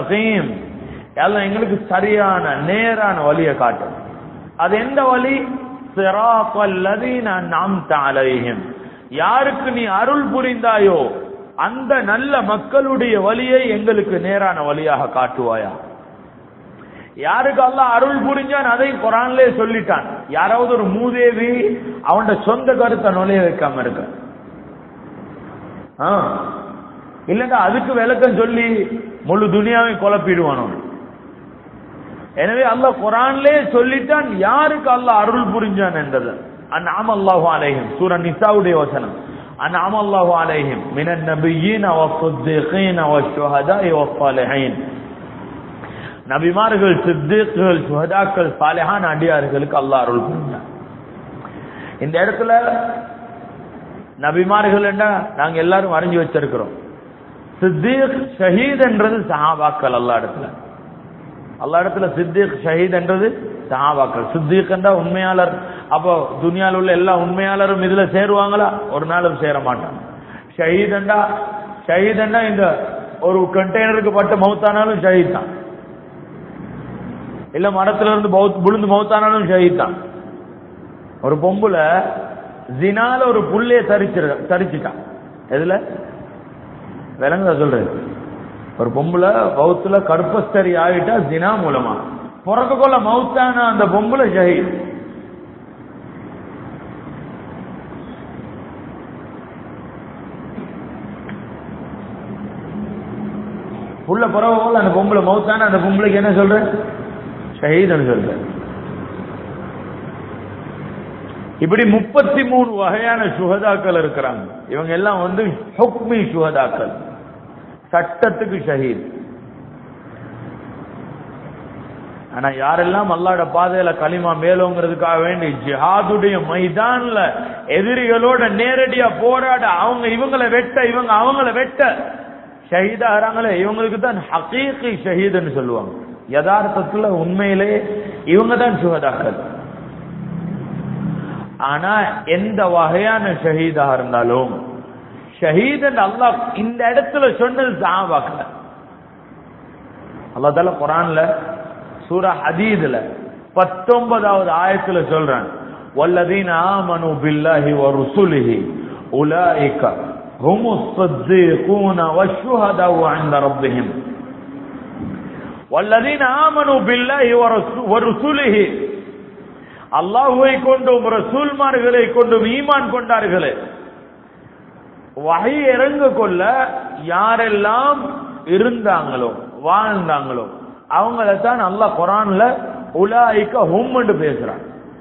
எல்லாம் எங்களுக்கு சரியான நேரான வழியை காட்டும் அது எந்த வழி சிராத்தல் லதீன அன்அம்த அலைஹிம் யாருக்கு நீ அருள் புரிந்தாயோ அந்த நல்ல மக்களுடைய வழியை எங்களுக்கு நேரான வழியாக காட்டுவாயா யாருக்கு அல்லாஹ் அருள் புரிஞ்சான் அதை குரான்லயே சொல்லிட்டான் யாராவது ஒரு மூதேவி அவனோட சொந்த கருத்தை நுழைய வைக்காம இருக்க ஆ. இல்லன்னா அதுக்கு விளக்கம் சொல்லி முழு துனியாவையும் குழப்பிடுவானோ எனவே அல்லாஹ் குரான்லயே சொல்லிட்டான் யாருக்கு அல்லாஹ் அருள் புரிஞ்சான் என்றது அன்அம அல்லாஹு அலைஹிம் சூரா நிசாவுடைய வசனம் அன்அம அல்லாஹு அலைஹிம் மினன் நபியீன வஸ்ஸித்தீகீன வஷ்ஷுஹதாஇ வஸ்ஸாலிஹீன் நபிமார்கள் சித்திகள் சுஹதாக்கள் சாலிஹான் அடியார்களுக்கு அல்லாஹ் அருள் புரிஞ்சான் இந்த இடத்துல நபிமார்கள் என்ன நாங்க எல்லாரும் அறிஞ்சு வச்சிருக்கிறோம் சித்தீக் ஷஹீத் என்றது சஹாபாக்கள் அல்லா இடத்துல அல்லா இடத்துல சித்தீக் ஷஹீத் என்றது சஹாபாக்கள் சித்தீக் என்றா உண்மையாளர் அப்போ துனியால உள்ள எல்லா உண்மையாளரும் இதுல சேருவாங்களா ஒரு நாளும் சேர மாட்டாங்க ஷஹீத் என்றா ஷஹீத் என்றா இந்த ஒரு கண்டெய்னருக்கு பட்டு மௌத்தானாலும் ஷஹீத் தான் இல்ல மரத்துல இருந்து பௌத்- விழுந்து மௌத்தானாலும் ஷஹீத் தான் ஒரு பொம்புல ஜினால ஒரு புள்ளைய தரிச்சிரு தரிச்சிட்டான் எதுல விலங்குதா சொல்றேன் ஒரு பொம்புல பௌத்துல கற்பஸ்தரி ஆகிட்டா ஜினா மூலமா பிறக்க கொள்ள மௌத்தான அந்த பொம்புல ஷஹீத் புள்ள பிறக்க கொள்ள அந்த பொம்புல மௌத்தான அந்த பொம்பளைக்கு என்ன சொல்ற ஷஹீத்னு சொல்ற இப்படி முப்பத்தி மூணு வகையான சுகதாக்கள் இருக்கிறாங்க இவங்க எல்லாம் வந்து ஹுக்மி சுகதாக்கள் சட்டத்துக்கு ஷஹீத் ஆனா யாரெல்லாம் அல்லாட பாதையில களிமா மேலோங்கிறதுக்காக வேண்டி ஜிஹாதுடைய மைதான்ல எதிரிகளோட நேரடியா போராட அவங்க இவங்களை வெட்ட இவங்க அவங்கள வெட்ட ஷஹீதாகிறாங்களே இவங்களுக்கு தான் ஹகீகி ஷஹீதுன்னு சொல்லுவாங்க யதார்த்தத்துல உண்மையிலே இவங்க தான் சுகதாக்கள் ஆனா எந்த வகையான ஷஹீதாக இருந்தாலும் ஷஹீதன் அல்லாஹ் இந்த இடத்துல சொன்னது சஹாபாக்கள் அல்லாஹ் தால குரான்ல சூரா ஹதீதுல பத்தொன்பதாவது ஆயத்துல சொல்றான் والذين آمنوا بالله ورسله أولئك هم الصديقون والشهداء عند ربهم والذين آمنوا بالله ورسو- ورسله அல்லாஹுவை கொண்டும் ரசூல்மார்களை கொண்டும் ஈமான் கொண்டார்களே வகை இறங்க கொள்ள யாரெல்லாம் இருந்தாங்களோ வாழ்ந்தாங்களோ அவங்கள தான் அல்லாஹ் குரான்ல உலாய்க்க ஹும்னு பேசுறான்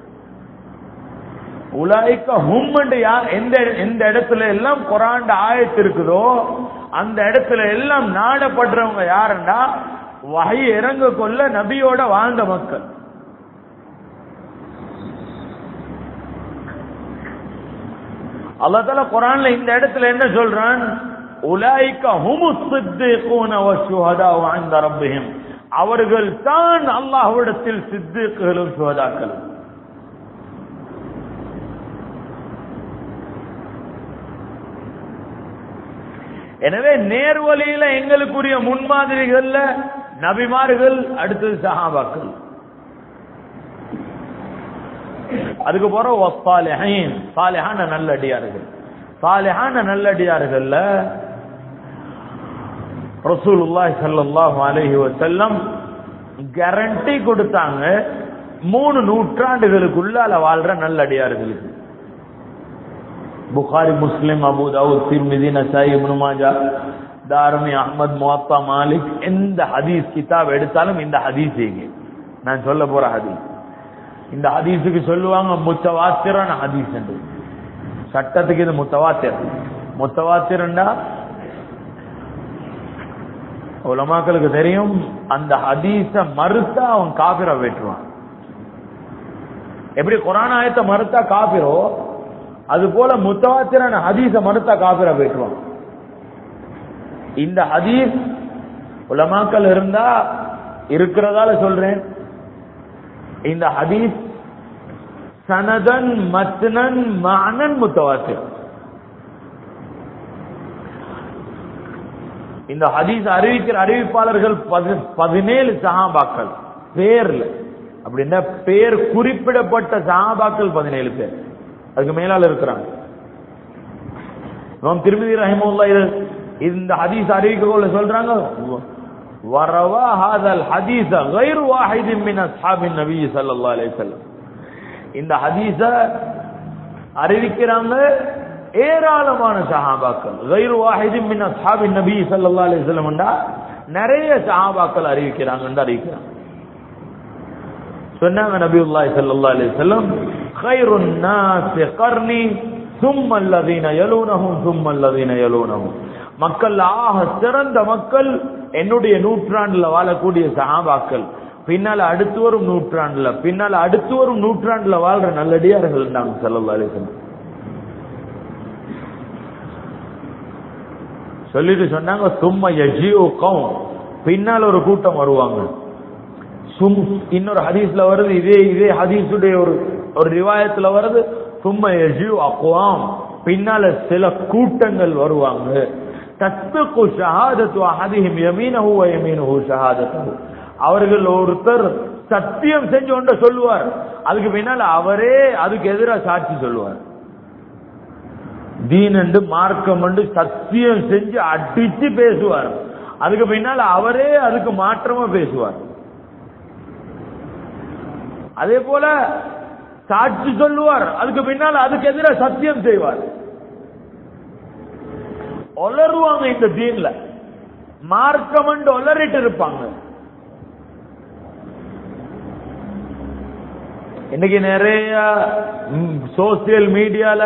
உலாய்க்க ஹும்னு யார் எந்த எந்த இடத்துல எல்லாம் குரான் ஆயத்து இருக்குதோ அந்த இடத்துல எல்லாம் நாடப்படுறவங்க யாருன்னா வகை இறங்க கொள்ள நபியோட வாழ்ந்த மக்கள் அல்லா தால குரான்ல இந்த இடத்துல என்ன சொல்றான் உலாய்க்க ஹுமு சித்திகூன வஷுஹதாஉ இன்த ரப்பிஹிம் அவர்கள் தான் அல்லாஹ்விடத்தில் சித்திக்குகளும் சுஹதாக்களும் எனவே நேர்வழியில எங்களுக்குரிய முன்மாதிரிகள்ல நபிமார்கள் அடுத்தது சஹாபாக்கள் அதுக்கு போற சாலிஹீன் சாலிஹான நல்லடியார்கள் சாலிஹான நல்லடியார்கள்ல ரசூலுல்லாஹி ஸல்லல்லாஹு அலைஹி வஸல்லம் கேரண்டி கொடுத்தாங்க மூணு நூற்றாண்டுகளுக்குள்ளால வாழ்ற நல்லடியார்களுக்கு புகாரி முஸ்லிம் அபு தாவூத் திர்மிதி நசாய் இப்னு மாஜா தாரமி அஹ்மத் முவாத்தா மாலிக் எந்த ஹதீஸ் கிதாப் எடுத்தாலும் இந்த ஹதீஸ் இங்க நான் சொல்ல போற ஹதீஸ் இந்த ஹதீஸுக்கு சொல்லுவாங்க முத்தவாத்திரான ஹதீஸ் என்று சட்டத்துக்கு இது முத்தவாத்திரம் முத்தவாத்திரண்டா உலமாக்களுக்கு தெரியும் அந்த ஹதீஸ மறுத்தா அவன் காபிர வெட்டுவான் எப்படி குரான் ஆயத்தை மறுத்தா காபிரோ அது போல முத்தவாத்திரான ஹதீஸ மறுத்தா காபிர வெட்டுவான் இந்த ஹதீஸ் உலமாக்கள் இருந்தா இருக்கிறதால சொல்றேன் இந்த ஹதீஸ் சனதன் மத்னன் மனன் முத்தவாத்திர் இந்த ஹதீஸ் அறிவிக்கிற அறிவிப்பாளர்கள் பதி- பதினேழு சஹாபாக்கள் பேர்ல அப்படின்னா பேர் குறிப்பிடப்பட்ட சஹாபாக்கள் பதினேழு பேர் அதுக்கு மேலால இருக்கிறாங்க இமாம் திருமதி ரஹிமுல்லா இது இந்த ஹதீஸ் அறிவிக்கக்குள்ள சொல்றாங்க வரவா ஹாதல் ஹதீஸ غير واحد من اصحاب النبي صلى الله عليه وسلم இந்த ஹதீஸ அறிவிக்கிறாங்க ஏராளமான சஹாபாக்கள் غير واحد من اصحاب النبي صلى الله عليه وسلم நிறைய சஹாபாக்கள் அறிவிக்கிறாங்கன்னு அறிவிக்கிறாங்க சொன்னாங்க நபியுல்லாஹி ஸல்லல்லாஹு அலைஹி வஸல்லம் கைருன் நாஸ் கர்னி ثم الذين يلونهم ثم الذين يلونهم மக்கள் ஆக சிறந்த மக்கள் என்னுடைய நூற்றாண்டுல வாழக்கூடிய சஹாபாக்கள் பின்னால அடுத்து வரும் நூற்றாண்டுல பின்னால அடுத்து வரும் நூற்றாண்டுல வாழ்ற நல்லடியார்கள் நாங்க ஸல்லல்லாஹு அலைஹி வஸல்லம் சொல்லிட்டு சொன்னாங்க சும்மா யஜிஉ கௌம் பின்னால் ஒரு கூட்டம் வருவாங்க சும் இன்னொரு ஹதீஸ்ல வருது இதே இதே ஹதீஸுடைய ஒரு ஒரு ரிவாயத்துல வருது சும்மா யஜிஉ அக்வாம் பின்னால சில கூட்டங்கள் வருவாங்க தஸ்பிகு ஷஹாதத்து அஹதிஹிம் யமீனஹு வ யமீனுஹு ஷஹாதத்துஹு அவர்கள் ஒருத்தர் சத்தியம் செஞ்சு கொண்ட சொல்லுவார் அதுக்கு பின்னால அவரே அதுக்கு எதிராக சாட்சி சொல்லுவார் தீனண்டு மார்க்கம் சத்தியம் செஞ்சு அடிச்சு பேசுவார் அதுக்கு பின்னால அவரே அதுக்கு மாற்றமா பேசுவார் அதே போல சாட்சி சொல்லுவார் அதுக்கு பின்னால் அதுக்கு எதிராக சத்தியம் செய்வார் ஒளருவாங்க இந்த தீன்ல மார்க்கம் ஒளரிட்டு இருப்பாங்க இன்னைக்கு நிறைய சோசியல் மீடியால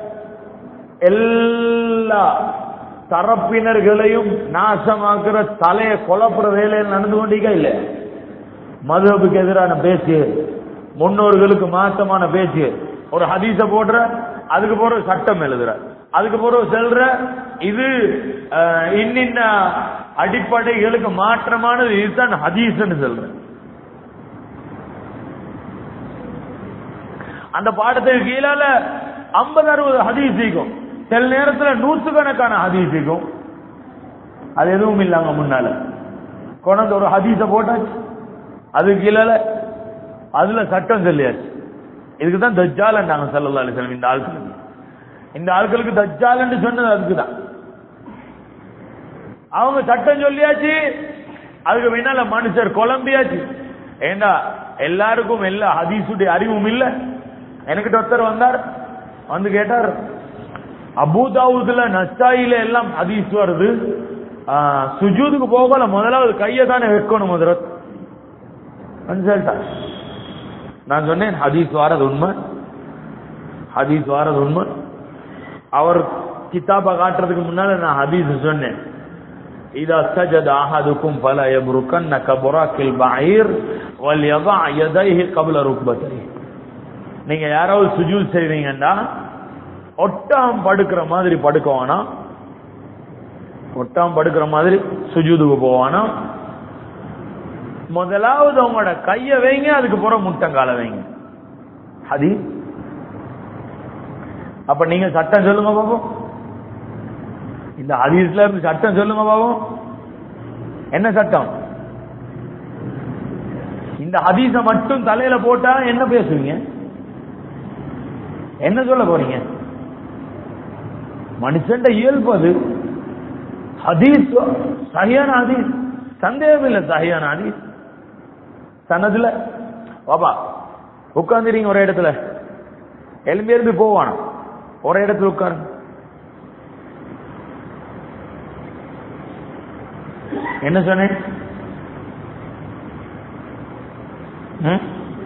எல்லா தரப்பினர்களையும் நாசமாக்குற தலையை கொலப்புற வேலையில் நடந்து கொண்டீங்க இல்ல மதுஹபுக்கு எதிரான பேச்சு முன்னோர்களுக்கு மாற்றமான பேச்சு ஒரு ஹதீஸ போடுற அதுக்கு போற சட்டம் எழுதுற அதுக்கு போற செல்ற இது அஹ், இன்னின்ன அடிப்படைகளுக்கு மாற்றமானது இதுதான் ஹதீஸ்ன்னு சொல்ற அந்த பாடத்துக்கு கீழால ஐம்பது அறுபது ஹதீஸ் இருக்கும் சில நேரத்துல நூற்றுக்கணக்கான ஹதீஸ் இருக்கும் அது எதுவும் இல்லாங்க முன்னால கொண்டாந்து ஒரு ஹதீஸ போட்டாச்சு அதுக்கு கீழால அதுல சட்டம் சொல்லியாச்சு இதுக்கு தான் தஜ்ஜால் நாங்க சல்லல்லாஹு அலைஹி வஸல்லம் இந்த ஆட்களுக்கு இந்த ஆட்களுக்கு தஜ்ஜால் சொன்னது அதுக்கு தான் அவங்க சட்டம் சொல்லியாச்சு அதுக்கு பின்னால மனுஷர் குழம்பியாச்சு ஏண்டா எல்லாருக்கும் எல்லா ஹதீஸுடைய அறிவும் இல்ல எனக்கிட்ட ஒருத்தர் வந்தார் வந்து கேட்டார் அபூதாவுதுல நஸ்தாயில எல்லாம் ஹதீஸ் வருது ஆ, சுஜூதுக்கு போகல முதலாவது கையை தானே வைக்கணும் முதரத் சொல்லிட்டார் நான் சொன்னேன் ஹதீஸ் வாரது உண்மை ஹதீஸ் வாரது உண்மை அவர் கிதாபா காட்டுறதுக்கு முன்னால நான் ஹதீஸ் சொன்னேன் இதா சஜத அஹதுக்கும் பல யப்ருக்கன்ன கபுராக்கில் பஈர் வல் யதா யதைஹி கப்ல ருக்பத்தைஹி நீங்க யாராவது சுஜூத் செய்வீங்கன்னா ஒட்டாம் படுக்கிற மாதிரி படுக்க வேணாம் ஒட்டாம் படுக்கிற மாதிரி சுஜூதுக்கு போவானா முதலாவது உங்களோட கைய வைங்க அதுக்கு புறம் முட்டங்கால வைங்க ஹதி அப்ப நீங்க சட்டம் சொல்லுங்க பாப்போம் இந்த ஹதீஸ்ல இருந்து சட்டம் சொல்லுங்க பாப்போம் என்ன சட்டம் இந்த ஹதீஸ மட்டும் தலையில போட்டா என்ன பேசுவீங்க என்ன சொல்ல போறீங்க மனுஷன் இயல்பு அது ஹதீஸ் சரியான ஹதீஸ் சந்தேகம் இல்ல சரியான ஹதீஸ் சனதுல பாபா உட்காந்துறீங்க ஒரு இடத்துல எலும்பி எலும்பி போவானா ஒரு இடத்துல உட்காருங்க என்ன சொன்னேன் ம்?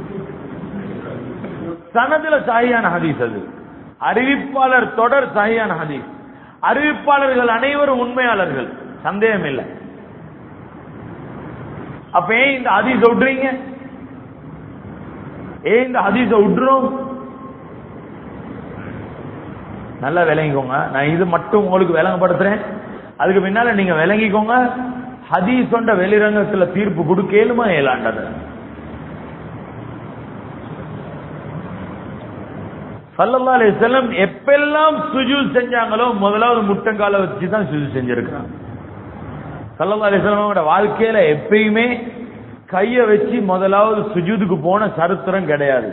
சனதுல சாயான ஹதீஸ் அது அறிவிப்பாளர் தொடர் சாயான ஹதீஸ் அறிவிப்பாளர்கள் அனைவரும் உண்மையாளர்கள் சந்தேகம் இல்லை அப்ப ஏன் இந்த ஹதீஸ விடுறீங்க ஏன் இந்த ஹதீஸ விட்டுறோம் நல்லா விளங்கிக்கோங்க நான் இது மட்டும் உங்களுக்கு விளங்கப்படுத்துறேன் அதுக்கு பின்னால நீங்க விளங்கிக்கோங்க ஹதீஸ் கொண்ட வெளிரங்கத்துல தீர்ப்பு கொடுக்கலுமா ஏலாண்டது சல்லல்லா அலைஹி வஸல்லம் எப்பெல்லாம் சுஜூத் செஞ்சாங்களோ முதலாவது முட்டங்கால வச்சு தான் சுஜூத் செஞ்சிருக்காங்க சல்லல்லா அலைஹி வஸல்லமோட வாழ்க்கையில எப்பயுமே கைய வச்சு முதலாவது சுஜூதுக்கு போன சரித்திரம் கிடையாது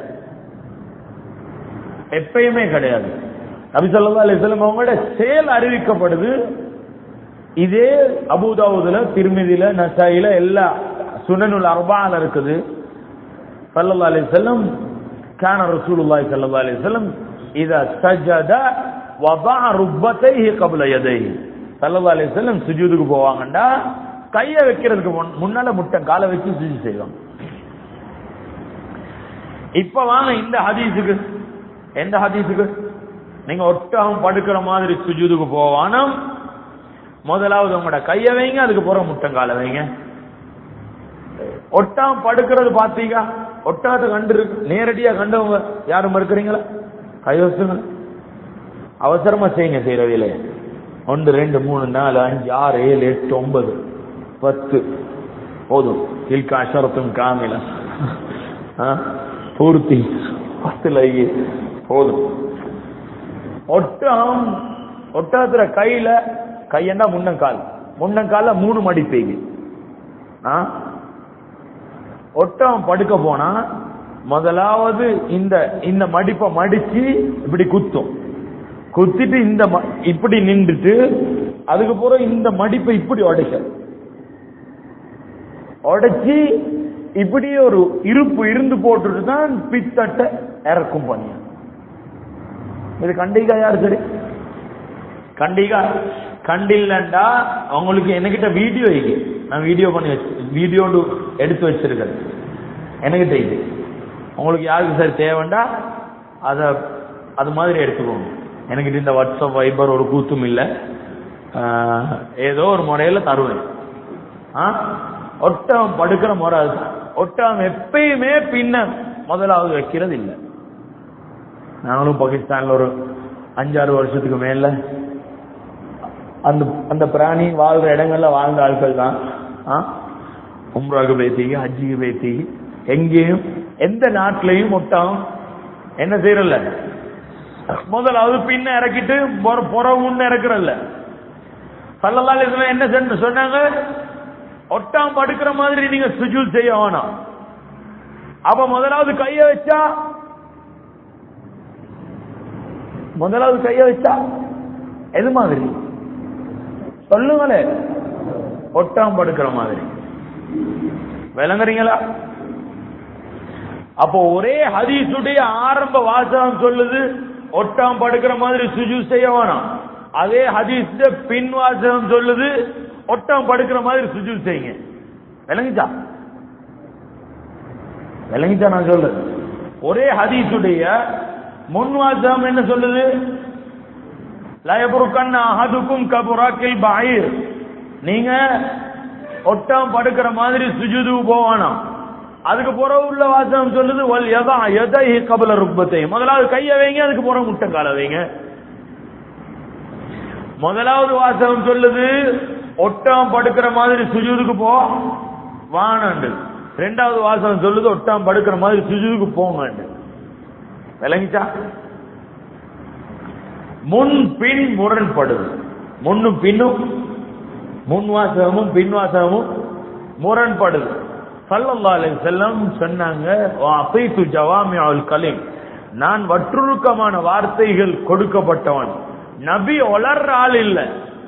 எப்பயுமே கிடையாது நபி ஸல்லல்லாஹு அலைஹி வஸல்லம் அவங்களோட செயல் அறிவிக்கப்படுது இதே அபூதாவுதுல திருமிதியில நசாயில எல்லா சுனனுல் அர்பால இருக்குது ஸல்லல்லாஹு அலைஹி வஸல்லம் كان رسول الله صلى الله عليه وسلم اذا سجد وضع ركبتيه قبل يديه ஸல்லல்லாஹு அலைஹி வஸல்லம் சுஜூதுக்கு போவாங்கடா கைய வைக்கிறதுக்கு முன்- முன்னால முட்டை காலை வச்சு சுஜூத் செய்வாங்க இப்ப வாங்க இந்த ஹதீஸுக்கு எந்த ஹதீஸுக்கு நீங்க ஒட்டகம் படுக்கிற மாதிரி சுஜூதுக்கு போவானம் முதலாவது உங்களோட கைய வைங்க அதுக்கு போற முட்டங்கால வைங்க ஒட்டகம் படுக்கிறது பாத்தீங்க ஒட்டகத்தை கண்டு இருக்கு நேரடியா கண்டவங்க யாரும் இருக்கிறீங்களா கைவசுங்க அவசரமா செய்யுங்க செய்யற வேலையை ஒன்று ரெண்டு மூணு நாலு அஞ்சு ஆறு ஏழு எட்டு ஒன்பது பத்து போதும் இல்கா அஷரத்தும் காமில பூர்த்தி பத்துல ஐயே போதும் ஒட்டகம் ஒட்டகத்துல கையில கையண்டா முன்னங்கால் முன்னங்கால மூணு மடிப்பீங்க ஆ? ஒட்டகம் படுக்க போனா முதலாவது இந்த இந்த மடிப்பை மடிச்சு இப்படி குத்தும் குத்திட்டு இந்த ம- இப்படி நின்றுட்டு அதுக்கு பிறகு இந்த மடிப்பை இப்படி உடைக்க உடைச்சி இப்படி ஒரு இருப்பு இருந்து போட்டுட்டு தான் பித்தட்டை இறக்கும் பண்ணியா இது கண்டிகா யார் சரி கண்டிகா கண்டில்லண்டா அவங்களுக்கு என்கிட்ட வீடியோ இருக்கு நான் வீடியோ பண்ணி வச்சு வீடியோ எடுத்து வச்சிருக்கேன் என்கிட்ட இது உங்களுக்கு யாருக்கு சரி தேவைண்டா அத அது மாதிரி எடுத்துக்கோங்க என்கிட்ட இந்த வாட்ஸ்அப் வைபர் ஒரு கூத்தும் இல்லை ஆஹ், ஏதோ ஒரு முறையில தருவேன் ஆ? ஒட்டகம் படுக்கிற முறை அதுதான் ஒட்டகம் எப்பயுமே பின்ன முதலாவது வைக்கிறது இல்லை நாங்களும் பாகிஸ்தான்ல ஒரு அஞ்சாறு வருஷத்துக்கு மேல அந்த அந்த பிராணி வாழ்ற இடங்கள்ல வாழ்ந்த ஆட்கள் தான் ஆ? உம்ராக்கு பேத்திக்கு ஹஜ்ஜிக்கு பேத்திக்கு எங்கேயும் எந்த நாட்டிலையும் ஒட்டகம் என்ன செய்யறல முதலாவது பின்ன இறக்கிட்டு பொற- புற முன்ன இறக்குறல்ல சல்லல்லாஹு அலைஹி வஸல்லம் என்ன சென்று சொன்னாங்க ஒட்டாம் படுக்கிற மாதிரி நீங்க சுஜூத் செய்ய வேணாம் அப்ப முதலாவது கைய வச்சா முதலாவது கைய வச்சா எது மாதிரி சொல்லுங்களே ஒட்டாம் படுக்கிற மாதிரி விளங்குறீங்களா அப்போ ஒரே ஹதீஸுடைய ஆரம்ப வாசகம் சொல்லுது ஒட்டாம் படுக்கிற மாதிரி சுஜு செய்ய வேணாம் அதே ஹதீஸ் பின் வாசகம் சொல்லுது ஒட்டாம் படுக்கிற மாதிரி சுஜு செய்யுங்க விளங்குச்சா விளங்கிச்சா நான் சொல்லு ஒரே ஹதீஸுடைய முன் வாசகம் என்ன சொல்லுது லயபுருக்கன் அஹதுக்கும் கபுராக்கில் பாயிர் நீங்க ஒட்டாம் படுக்கிற மாதிரி சுஜுது போவானாம் அதுக்கு புறவு உள்ள வாசகம் சொல்லுது வல் யதா யதை கபல ருப்பத்தை முதலாவது கைய வைங்க அதுக்கு புறம் முட்டங்கால வைங்க முதலாவது வாசகம் சொல்லுது ஒட்டாம் படுக்கிற மாதிரி சுஜூதுக்கு போ வானண்டு ரெண்டாவது வாசகம் சொல்லுது ஒட்டாம் படுக்கிற மாதிரி சுஜூதுக்கு போங்கண்டு விளங்கிச்சா முன் பின் முரண்படுது முன்னும் பின்னும் முன் வாசகமும் பின் வாசகமும் முரண்படுது சல்லல்லாஹு அலைஹி வஸல்லம் சொன்னாங்க அசைத்து ஜவாமியுல் கலீம் நான் வற்றுருக்கமான வார்த்தைகள் கொடுக்கப்பட்டவன் நபி ஒளர்ற ஆள் இல்ல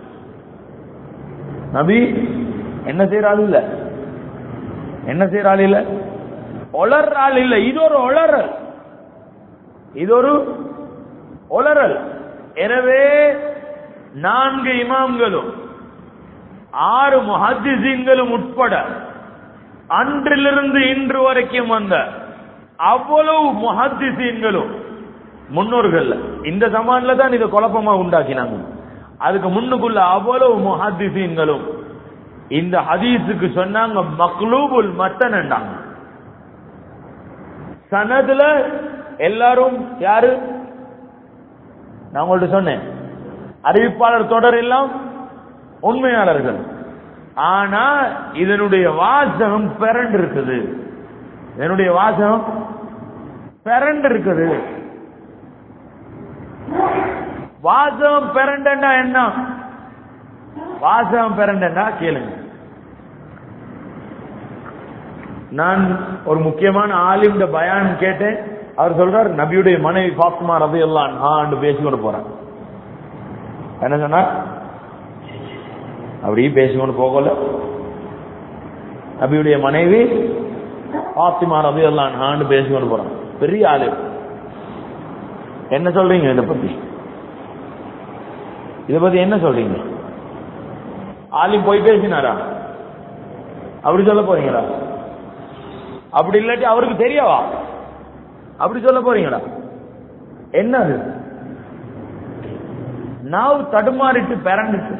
நபி என்ன செய்யற ஆள் இல்ல என்ன செய்யற ஆள் இல்ல ஒளர்ற ஆள் இல்ல இது ஒரு ஒளறல் இது ஒரு ஒளறல் எனவே நான்கு இமாம்களும் ஆறு முஹத்திசீன்களும் உட்பட அன்றிலிருந்து இன்று வரைக்கும் வந்த அவ்வளவு முஹத்திசீன்களும் முன்னோர்கள் இந்த சமான்ல தான் இதை குழப்பமா உண்டாக்கினாங்க அதுக்கு முன்னுக்குள்ள அவ்வளவு முஹத்திசீன்களும் இந்த ஹதீஸுக்கு சொன்னாங்க மக்லூபுல் மத்தன்டாங்க சனதுல எல்லாரும் யாரு நான் உங்கள்ட்ட சொன்னேன் அறிவிப்பாளர் தொடர் எல்லாம் உண்மையாளர்கள் ஆனா இதனுடைய வாசகம் பிறண்டு இருக்குது இதனுடைய வாசகம் பிறண்டு இருக்குது வாசகம் பிறண்டா என்ன வாசகம் பிறண்டா கேளுங்க நான் ஒரு முக்கியமான ஆலிம்ட பயான் கேட்டேன் அவர் சொல்றார் நபியுடைய மனைவி பாத்மா ரவி எல்லாம் ஆண்டு பேசிக்கொண்டு போறேன் என்ன சொன்னார் அப்படி பேசிக்கொண்டு போகல நபியுடைய மனைவி பாத்திமா ரவி எல்லாம் ஆண்டு பேசிக்கொண்டு போறான் பெரிய ஆளு என்ன சொல்றீங்க இதை பத்தி இத பத்தி என்ன சொல்றீங்க ஆலிம் போய் பேசினாரா அப்படி சொல்ல போறீங்களா அப்படி இல்லாட்டி அவருக்கு தெரியவா அப்படி சொல்ல போறீங்களா என்ன அது நாவு தடுமாறிட்டு பிறண்டுட்டு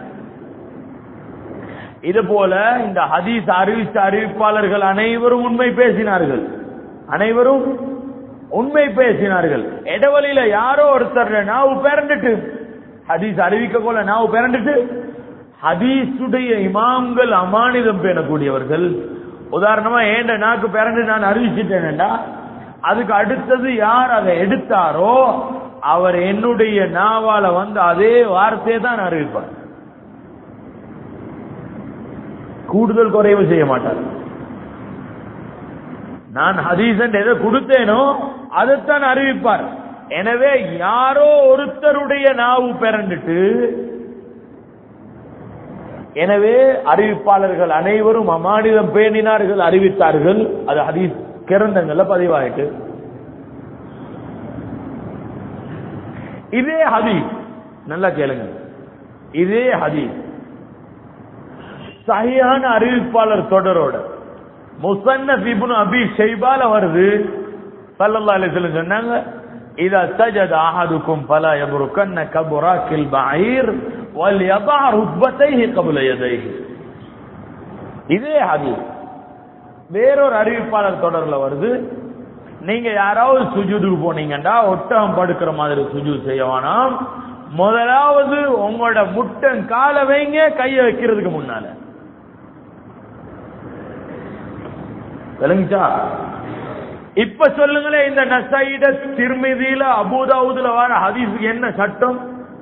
இது போல இந்த ஹதீஸ் அறிவித்த அறிவிப்பாளர்கள் அனைவரும் உண்மை பேசினார்கள் அனைவரும் உண்மை பேசினார்கள் இடைவெளியில யாரோ ஒருத்தர் நாவு பிறண்டுட்டு ஹதீஸ் அறிவிக்க போல நாவு பிறண்டுட்டு ஹதீஸுடைய இமாம்கள் அமானிதம் பேணக்கூடியவர்கள் உதாரணமா ஏண்ட நாக்கு பிறந்து நான் அறிவிச்சிட்டேன்டா அதுக்கு அடுத்தது யார் அதை எடுத்தாரோ அவர் என்னுடைய நாவால வந்து அதே வார்த்தையை தான் அறிவிப்பார் கூடுதல் குறைவு செய்ய மாட்டார் நான் ஹதீசன் எதை கொடுத்தேனோ அதைத்தான் அறிவிப்பார் எனவே யாரோ ஒருத்தருடைய நாவு பிறண்டுட்டு எனவே அறிவிப்பாளர்கள் அனைவரும் அமானிதம் பேணினார்கள் அறிவித்தார்கள் அது ஹதீஸ் கிரந்தங்கள்ல பதிவாயிட்டு இதே ஹதீஸ் நல்லா கேளுங்க இதே ஹதீஸ் சரியான அறிவிப்பாளர் தொடரோட முசன்னப் இப்னு அபி ஷைபால வருது ஸல்லல்லாஹு அலைஹி வஸல்லம் சொன்னாங்க இதா சஜத அஹதுக்கும் ஃபலா யபருக்கன்ன கபராக்கில் பஈர் வல் யதா ருக்பத்தைஹி قبل யதைஹி இதே ஹதீஸ் வேறொரு அறிவிப்பாளர் தொடர்ல வருது நீங்க யாராவது சுஜூதுக்கு போனீங்கடா ஒட்டகம் படுக்கிற மாதிரி சுஜூத் செய்ய வேணாம் முதலாவது உங்களோட முட்டன் காலை வைங்க கைய வைக்கிறதுக்கு முன்னால விளங்குச்சா இப்ப சொல்லுங்களேன் இந்த நசைட திருமிதியில அபூதாவுதுல வர ஹதீஸுக்கு என்ன சட்டம்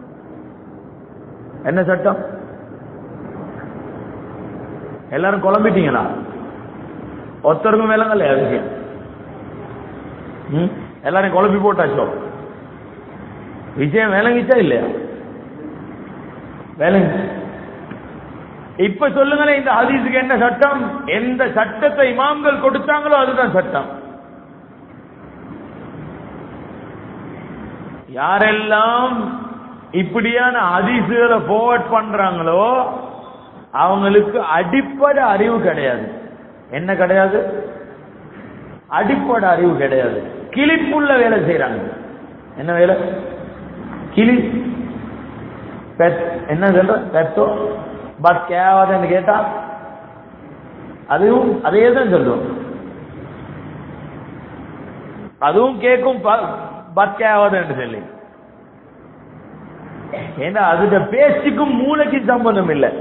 என்ன சட்டம் எல்லாரும் குழம்பிட்டீங்களா ஒருத்தருக்கும் விளங்கல அதுக்கு ம்? எல்லாரும் குழப்பி போட்டாச்சோ விஷயம் விளங்கிச்சா இல்லையா விளங்கி இப்ப சொல்லுங்களேன் இந்த ஹதீஸுக்கு என்ன சட்டம் எந்த சட்டத்தை இமாம்கள் கொடுத்தாங்களோ அதுதான் சட்டம் யாரெல்லாம் இப்படியான ஹதீஸுகளை forward பண்றாங்களோ அவங்களுக்கு அடிப்படை அறிவு கிடையாது என்ன கிடையாது அடிப்படை அறிவு கிடையாது கிளிப்புள்ள வேலை செய்யறாங்க என்ன வேலை கிளி பெத் என்ன சொல்ற பெத்தோ பட் கேவாதன்னு கேட்டா அதுவும் அதே தான் சொல்லுவோம் அதுவும் கேட்கும் பட் கேவாதன்னு சொல்லி ஏன்னா அதுட பேச்சுக்கும் மூளைக்கும் சம்பந்தம் இல்லை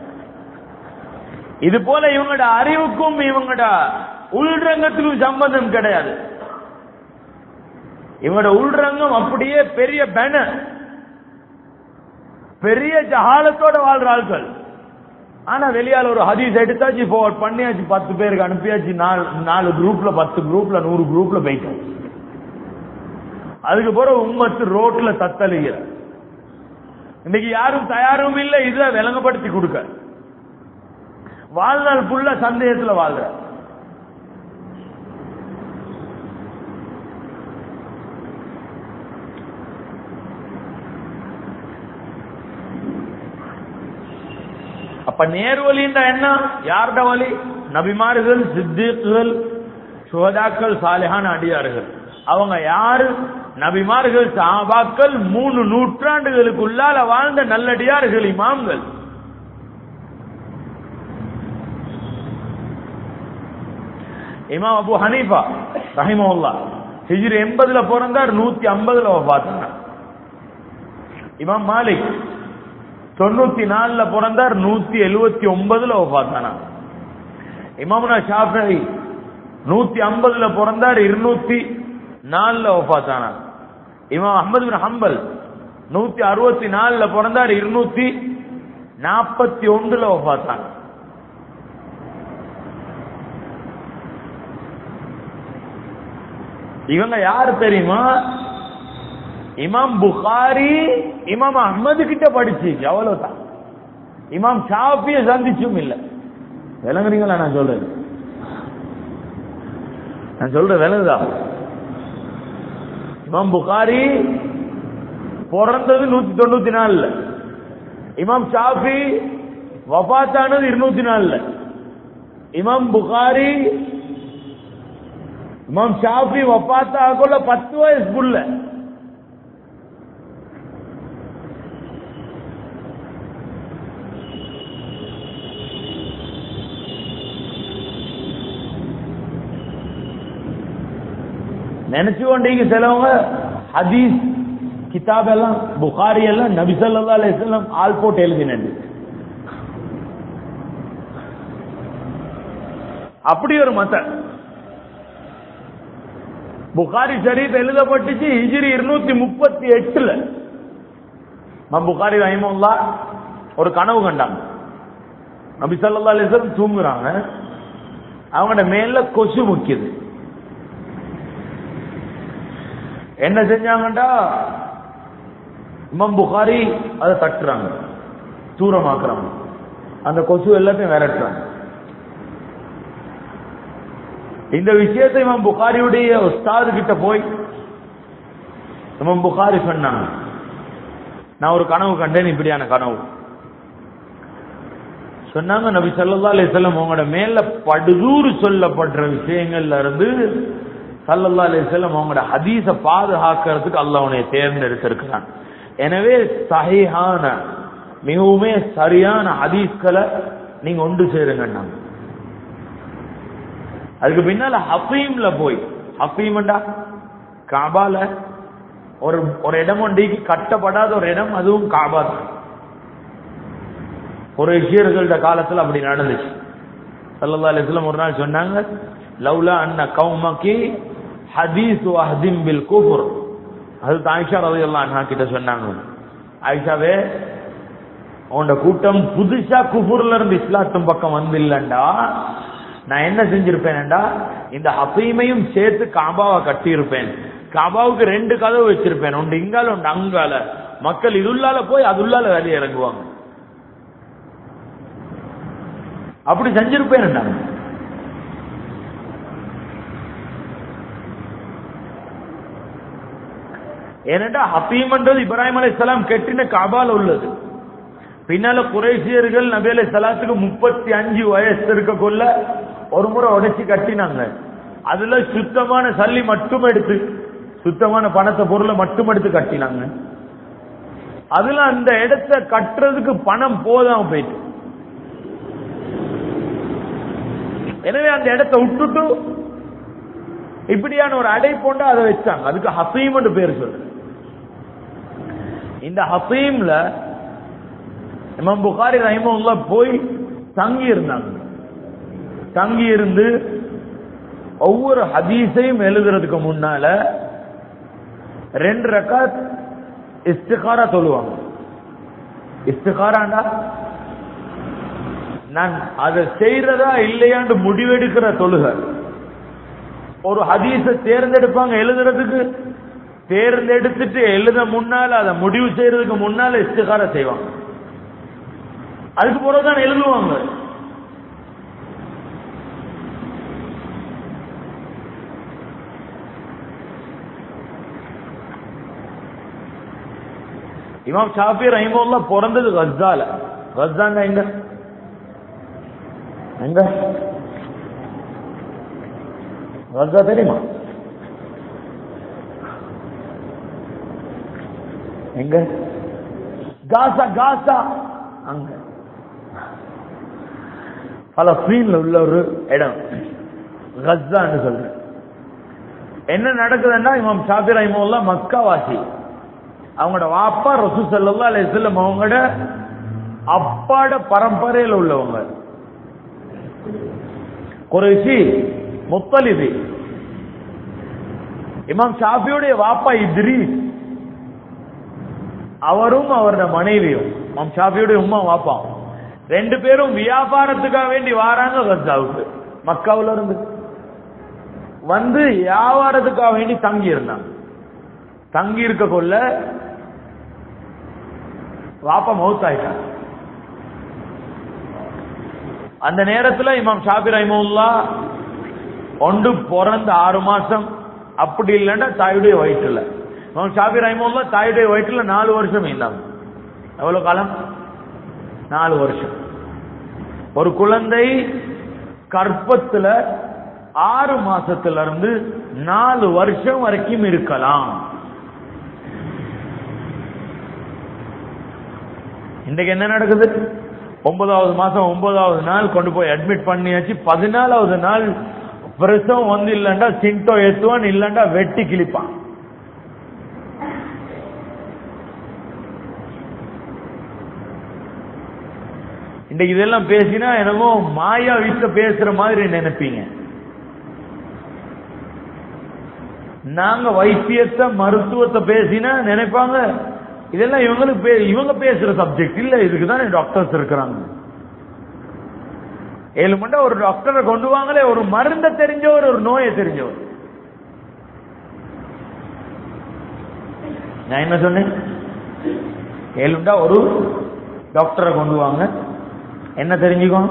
இது போல இவங்களோட அறிவுக்கும் இவங்களோட உள்ரங்கத்துக்கும் சம்பந்தம் கிடையாது இவங்களோட உள்ரங்கம் அப்படியே பெரிய பேனர் பெரிய ஜஹாலத்தோட வாழ்ற ஆட்கள் ஆனா வெளியால ஒரு ஹதீஸ் எடுத்தாச்சு forward பண்ணியாச்சு பத்து பேருக்கு அனுப்பியாச்சு நாலு நாலு குரூப்ல பத்து குரூப்ல நூறு குரூப்ல போயிட்டோம் அதுக்கு பிறகு உம்மத்து ரோட்ல தத்தளிக்கிற இன்னைக்கு யாரும் தயாரும் இல்லை இதை விளங்கப்படுத்தி கொடுக்க வாழ்நாள் புள்ள சந்தேகத்துல வாழ்ற அப்ப நேர்வழின்ற என்ன யார்ட வழி நபிமார்கள் சித்திகள் சுகதாக்கள் சாலிஹான அடியார்கள் அவங்க யாரு நபிமார்கள் சாபாக்கள் மூணு நூற்றாண்டுகளுக்குள்ளால வாழ்ந்த நல்லடியார்கள் இமாம்கள் இமாம் அபு ஹனீஃபா ரஹிமஹுல்லா ஹிஜ்ரி எண்பதுல பிறந்தார் நூத்தி ஐம்பதுல பார்த்தாங்க இமாம் மாலிக் தொண்ணூத்தி நாலுல பிறந்தார் நூத்தி எழுவத்தி ஒன்பதுல பார்த்தானா இமாமுனா ஷாஃபி நூத்தி ஐம்பதுல பிறந்தார் இருநூத்தி நாலுல ஒஃபாத்தானா இமாம் அஹமது பின் ஹம்பல் நூத்தி அறுபத்தி நாலுல பிறந்தார் இருநூத்தி நாற்பத்தி ஒன்றுல ஒஃபாத்தானா இவங்க யாரு தெரியுமா இமாம் புகாரி இமாம் அஹ்மது கிட்ட படிச்சு அவ்வளவுதான் இமாம் ஷாஃபிய சந்திச்சும் இல்ல விளங்குறீங்களா நான் சொல்றது நான் சொல்ற விளங்குதா இமாம் புகாரி பிறந்தது நூத்தி தொண்ணூத்தி நாலுல இமாம் ஷாஃபி வபாத்தானது இருநூத்தி நாலுல இமாம் புகாரி இமாம் ஷாஃபி வபாத்தாக்குள்ள பத்து வயசுக்குள்ள நினைச்சு கொண்டீங்க சிலவங்க ஹதீஸ் கிதாப் எல்லாம் புகாரி எல்லாம் நபி ஸல்லல்லாஹு அலைஹி வஸல்லம் ஆள் போட்டு எழுதினது அப்படி ஒரு மத்த புகாரி ஷரீப் எழுதப்பட்டுச்சு ஹிஜ்ரி இருநூத்தி முப்பத்தி எட்டுல புகாரி ரஹிமுல்லா ஒரு கனவு கண்டாங்க நபி ஸல்லல்லாஹு அலைஹி வஸல்லம் தூங்குறாங்க அவங்களோட மேல கொசு முக்கியது என்ன செஞ்சாங்கண்டா இமாம் புகாரி அதை தட்டுறாங்க தூரமாக்குறாங்க அந்த கொசு எல்லாத்தையும் விரட்டுறாங்க இந்த விஷயத்தை இமாம் புகாரியுடைய உஸ்தாது கிட்ட போய் இமாம் புகாரி சொன்னாங்க நான் ஒரு கனவு கண்டேன் இப்படியான கனவு சொன்னாங்க நபி ஸல்லல்லாஹு அலைஹி வஸல்லம் உங்களோட மேல படுதூறு சொல்லப்படுற விஷயங்கள்ல இருந்து சல்லல்லா அலிஸ்லம் அவங்களோட ஹதீஸ பாதுகாக்கிறதுக்கு அல்லாஹ் உன்னை தேர்ந்தெடுத்திருக்கிறான் எனவே சஹீஹான மிகவுமே சரியான ஹதீஸ்களை நீங்க ஒன்று சேருங்க அதுக்கு பின்னால ஹஃபீம்ல போய் ஹஃபீம்டா காபால ஒரு ஒரு இடம் ஒன்றைக்கு கட்டப்படாத ஒரு இடம் அதுவும் காபா தான் ஒரு இஷியர்கள்ட காலத்துல அப்படி நடந்துச்சு சல்லல்லா அலிஸ்லம் ஒரு நாள் சொன்னாங்க லவ்லா அன்ன கௌமக்கி ஹதீஸ் அஹதிம் பில் குஃபுர் அது ஆயிஷா ரலியல்லாஹு அன்ஹா கிட்ட சொன்னாங்க ஆயிஷாவே உன்னோட கூட்டம் புதுசா குஃபுர்ல இருந்து இஸ்லாத்தும் பக்கம் வந்து இல்லண்டா நான் என்ன செஞ்சிருப்பேன்டா இந்த ஹசீமையும் சேர்த்து காபாவை கட்டியிருப்பேன் காபாவுக்கு ரெண்டு கதவு வச்சிருப்பேன் ஒன்று இங்கால ஒன்று அங்கால மக்கள் இதுள்ளால போய் அதுள்ளால வெளியே இறங்குவாங்க அப்படி செஞ்சிருப்பேன் நான் ஏனென்றா ஹசீம்ன்றது இப்ராஹிம் அலை சலாம் கெட்டின காபால உள்ளது பின்னால குறைசியர்கள் நபி அலை சலாத்துக்கு முப்பத்தி அஞ்சு வயசு இருக்கக்குள்ள ஒரு முறை உடைச்சு கட்டினாங்க அதுல சுத்தமான சல்லி மட்டும் எடுத்து சுத்தமான பணத்தை பொருளை மட்டும் எடுத்து கட்டினாங்க அதுல அந்த இடத்தை கட்டுறதுக்கு பணம் போதாம போயிட்டு எனவே அந்த இடத்தை விட்டுட்டு இப்படியான ஒரு அடை போண்டா அதை வச்சாங்க அதுக்கு ஹசீம் பேர் சொல்லு இந்த ஹசீம்ல இமாம் புகாரி ரஹிமுல்லா போய் தங்கி இருந்தாங்க தங்கி இருந்து ஒவ்வொரு ஹதீஸையும் எழுதுறதுக்கு முன்னால ரெண்டு ரக்காத் இஸ்திகாரா சொல்லுவாங்க இஸ்திகாராண்டா நான் அதை செய்யறதா இல்லையான்னு முடிவெடுக்கிற தொழுக ஒரு ஹதீஸ தேர்ந்தெடுப்பாங்க எழுதுறதுக்கு தேர்ந்தெடுத்துட்டு எழுத முன்னால அதை முடிவு செய்யறதுக்கு முன்னால இஸ்திகார செய்வாங்க அதுக்கு பிறகுதான் எழுதுவாங்க இமாம் ஷாஃபி ரஹிமுல்லா பிறந்தது கஸ்ஸால கஸ்ஸாங்க எங்க எங்க கஸ்ஸா தெரியுமா எங்க காசா காசா அங்க பலஸ்தீன்ல உள்ள ஒரு இடம் கஸ்ஸான்னு சொல்றேன் என்ன நடக்குதுன்னா இமாம் ஷாஃபி ரஹிமுல்லா மக்காவாசி அவங்களோட வாப்பா ரசூ சல்லா அலிஸ்லம் அவங்களோட அப்பாட பரம்பரையில் உள்ளவங்க குறைசி முத்தலிபி இமாம் ஷாஃபியுடைய வாப்பா இத்ரீஸ் அவரும் அவரோட மனைவியும் இமாம் ஷாஃபியுடைய உமா வாப்பா ரெண்டு பேரும் வியாபாரத்துக்காக வேண்டி வாராங்க கஸ்ஸாவுக்கு மக்காவுல இருந்து வந்து வியாபாரத்துக்காக வேண்டி தங்கி இருந்தாங்க தங்கி இருக்க கொள்ள வாப்பா மவுத் ஆயிட்டாங்க அந்த நேரத்துல இமாம் ஷாபி ரஹிமுல்லா ஒன்று பிறந்த ஆறு மாசம் அப்படி இல்லைன்னா தாயுடைய வயிற்றுல இமாம் ஷாபி ரஹிமுல்லா தாயுடைய வயிற்றுல நாலு வருஷம் இருந்தாங்க எவ்வளவு காலம் நாலு வருஷம் ஒரு குழந்தை கற்பத்துல ஆறு மாசத்துல இருந்து நாலு வருஷம் வரைக்கும் இருக்கலாம் இன்றைக்கு என்ன நடக்குது ஒன்பதாவது மாசம் ஒன்பதாவது நாள் கொண்டு போய் அட்மிட் பண்ணியாச்சு பதினாலாவது நாள் பிரசவம் வந்து இல்லண்டா சிண்டோ ஏத்துவான் இல்லண்டா வெட்டி கிழிப்பான் இன்னைக்கு இதெல்லாம் பேசினா என்னமோ மாயா வீட்டுல பேசுற மாதிரி நினைப்பீங்க நாங்க வைத்தியத்தை மருத்துவத்தை பேசினா நினைப்பாங்க இதெல்லாம் இவங்களுக்கு பே- இவங்க பேசுற சப்ஜெக்ட் இல்ல இதுக்கு தானே டாக்டர்ஸ் இருக்கிறாங்க ஏழு மண்டா ஒரு டாக்டரை கொண்டு வாங்களே ஒரு மருந்தை தெரிஞ்சவர் ஒரு நோயை தெரிஞ்சவர் நான் என்ன சொன்னேன் ஏழுண்டா ஒரு டாக்டரை கொண்டு வாங்க என்ன தெரிஞ்சுக்கணும்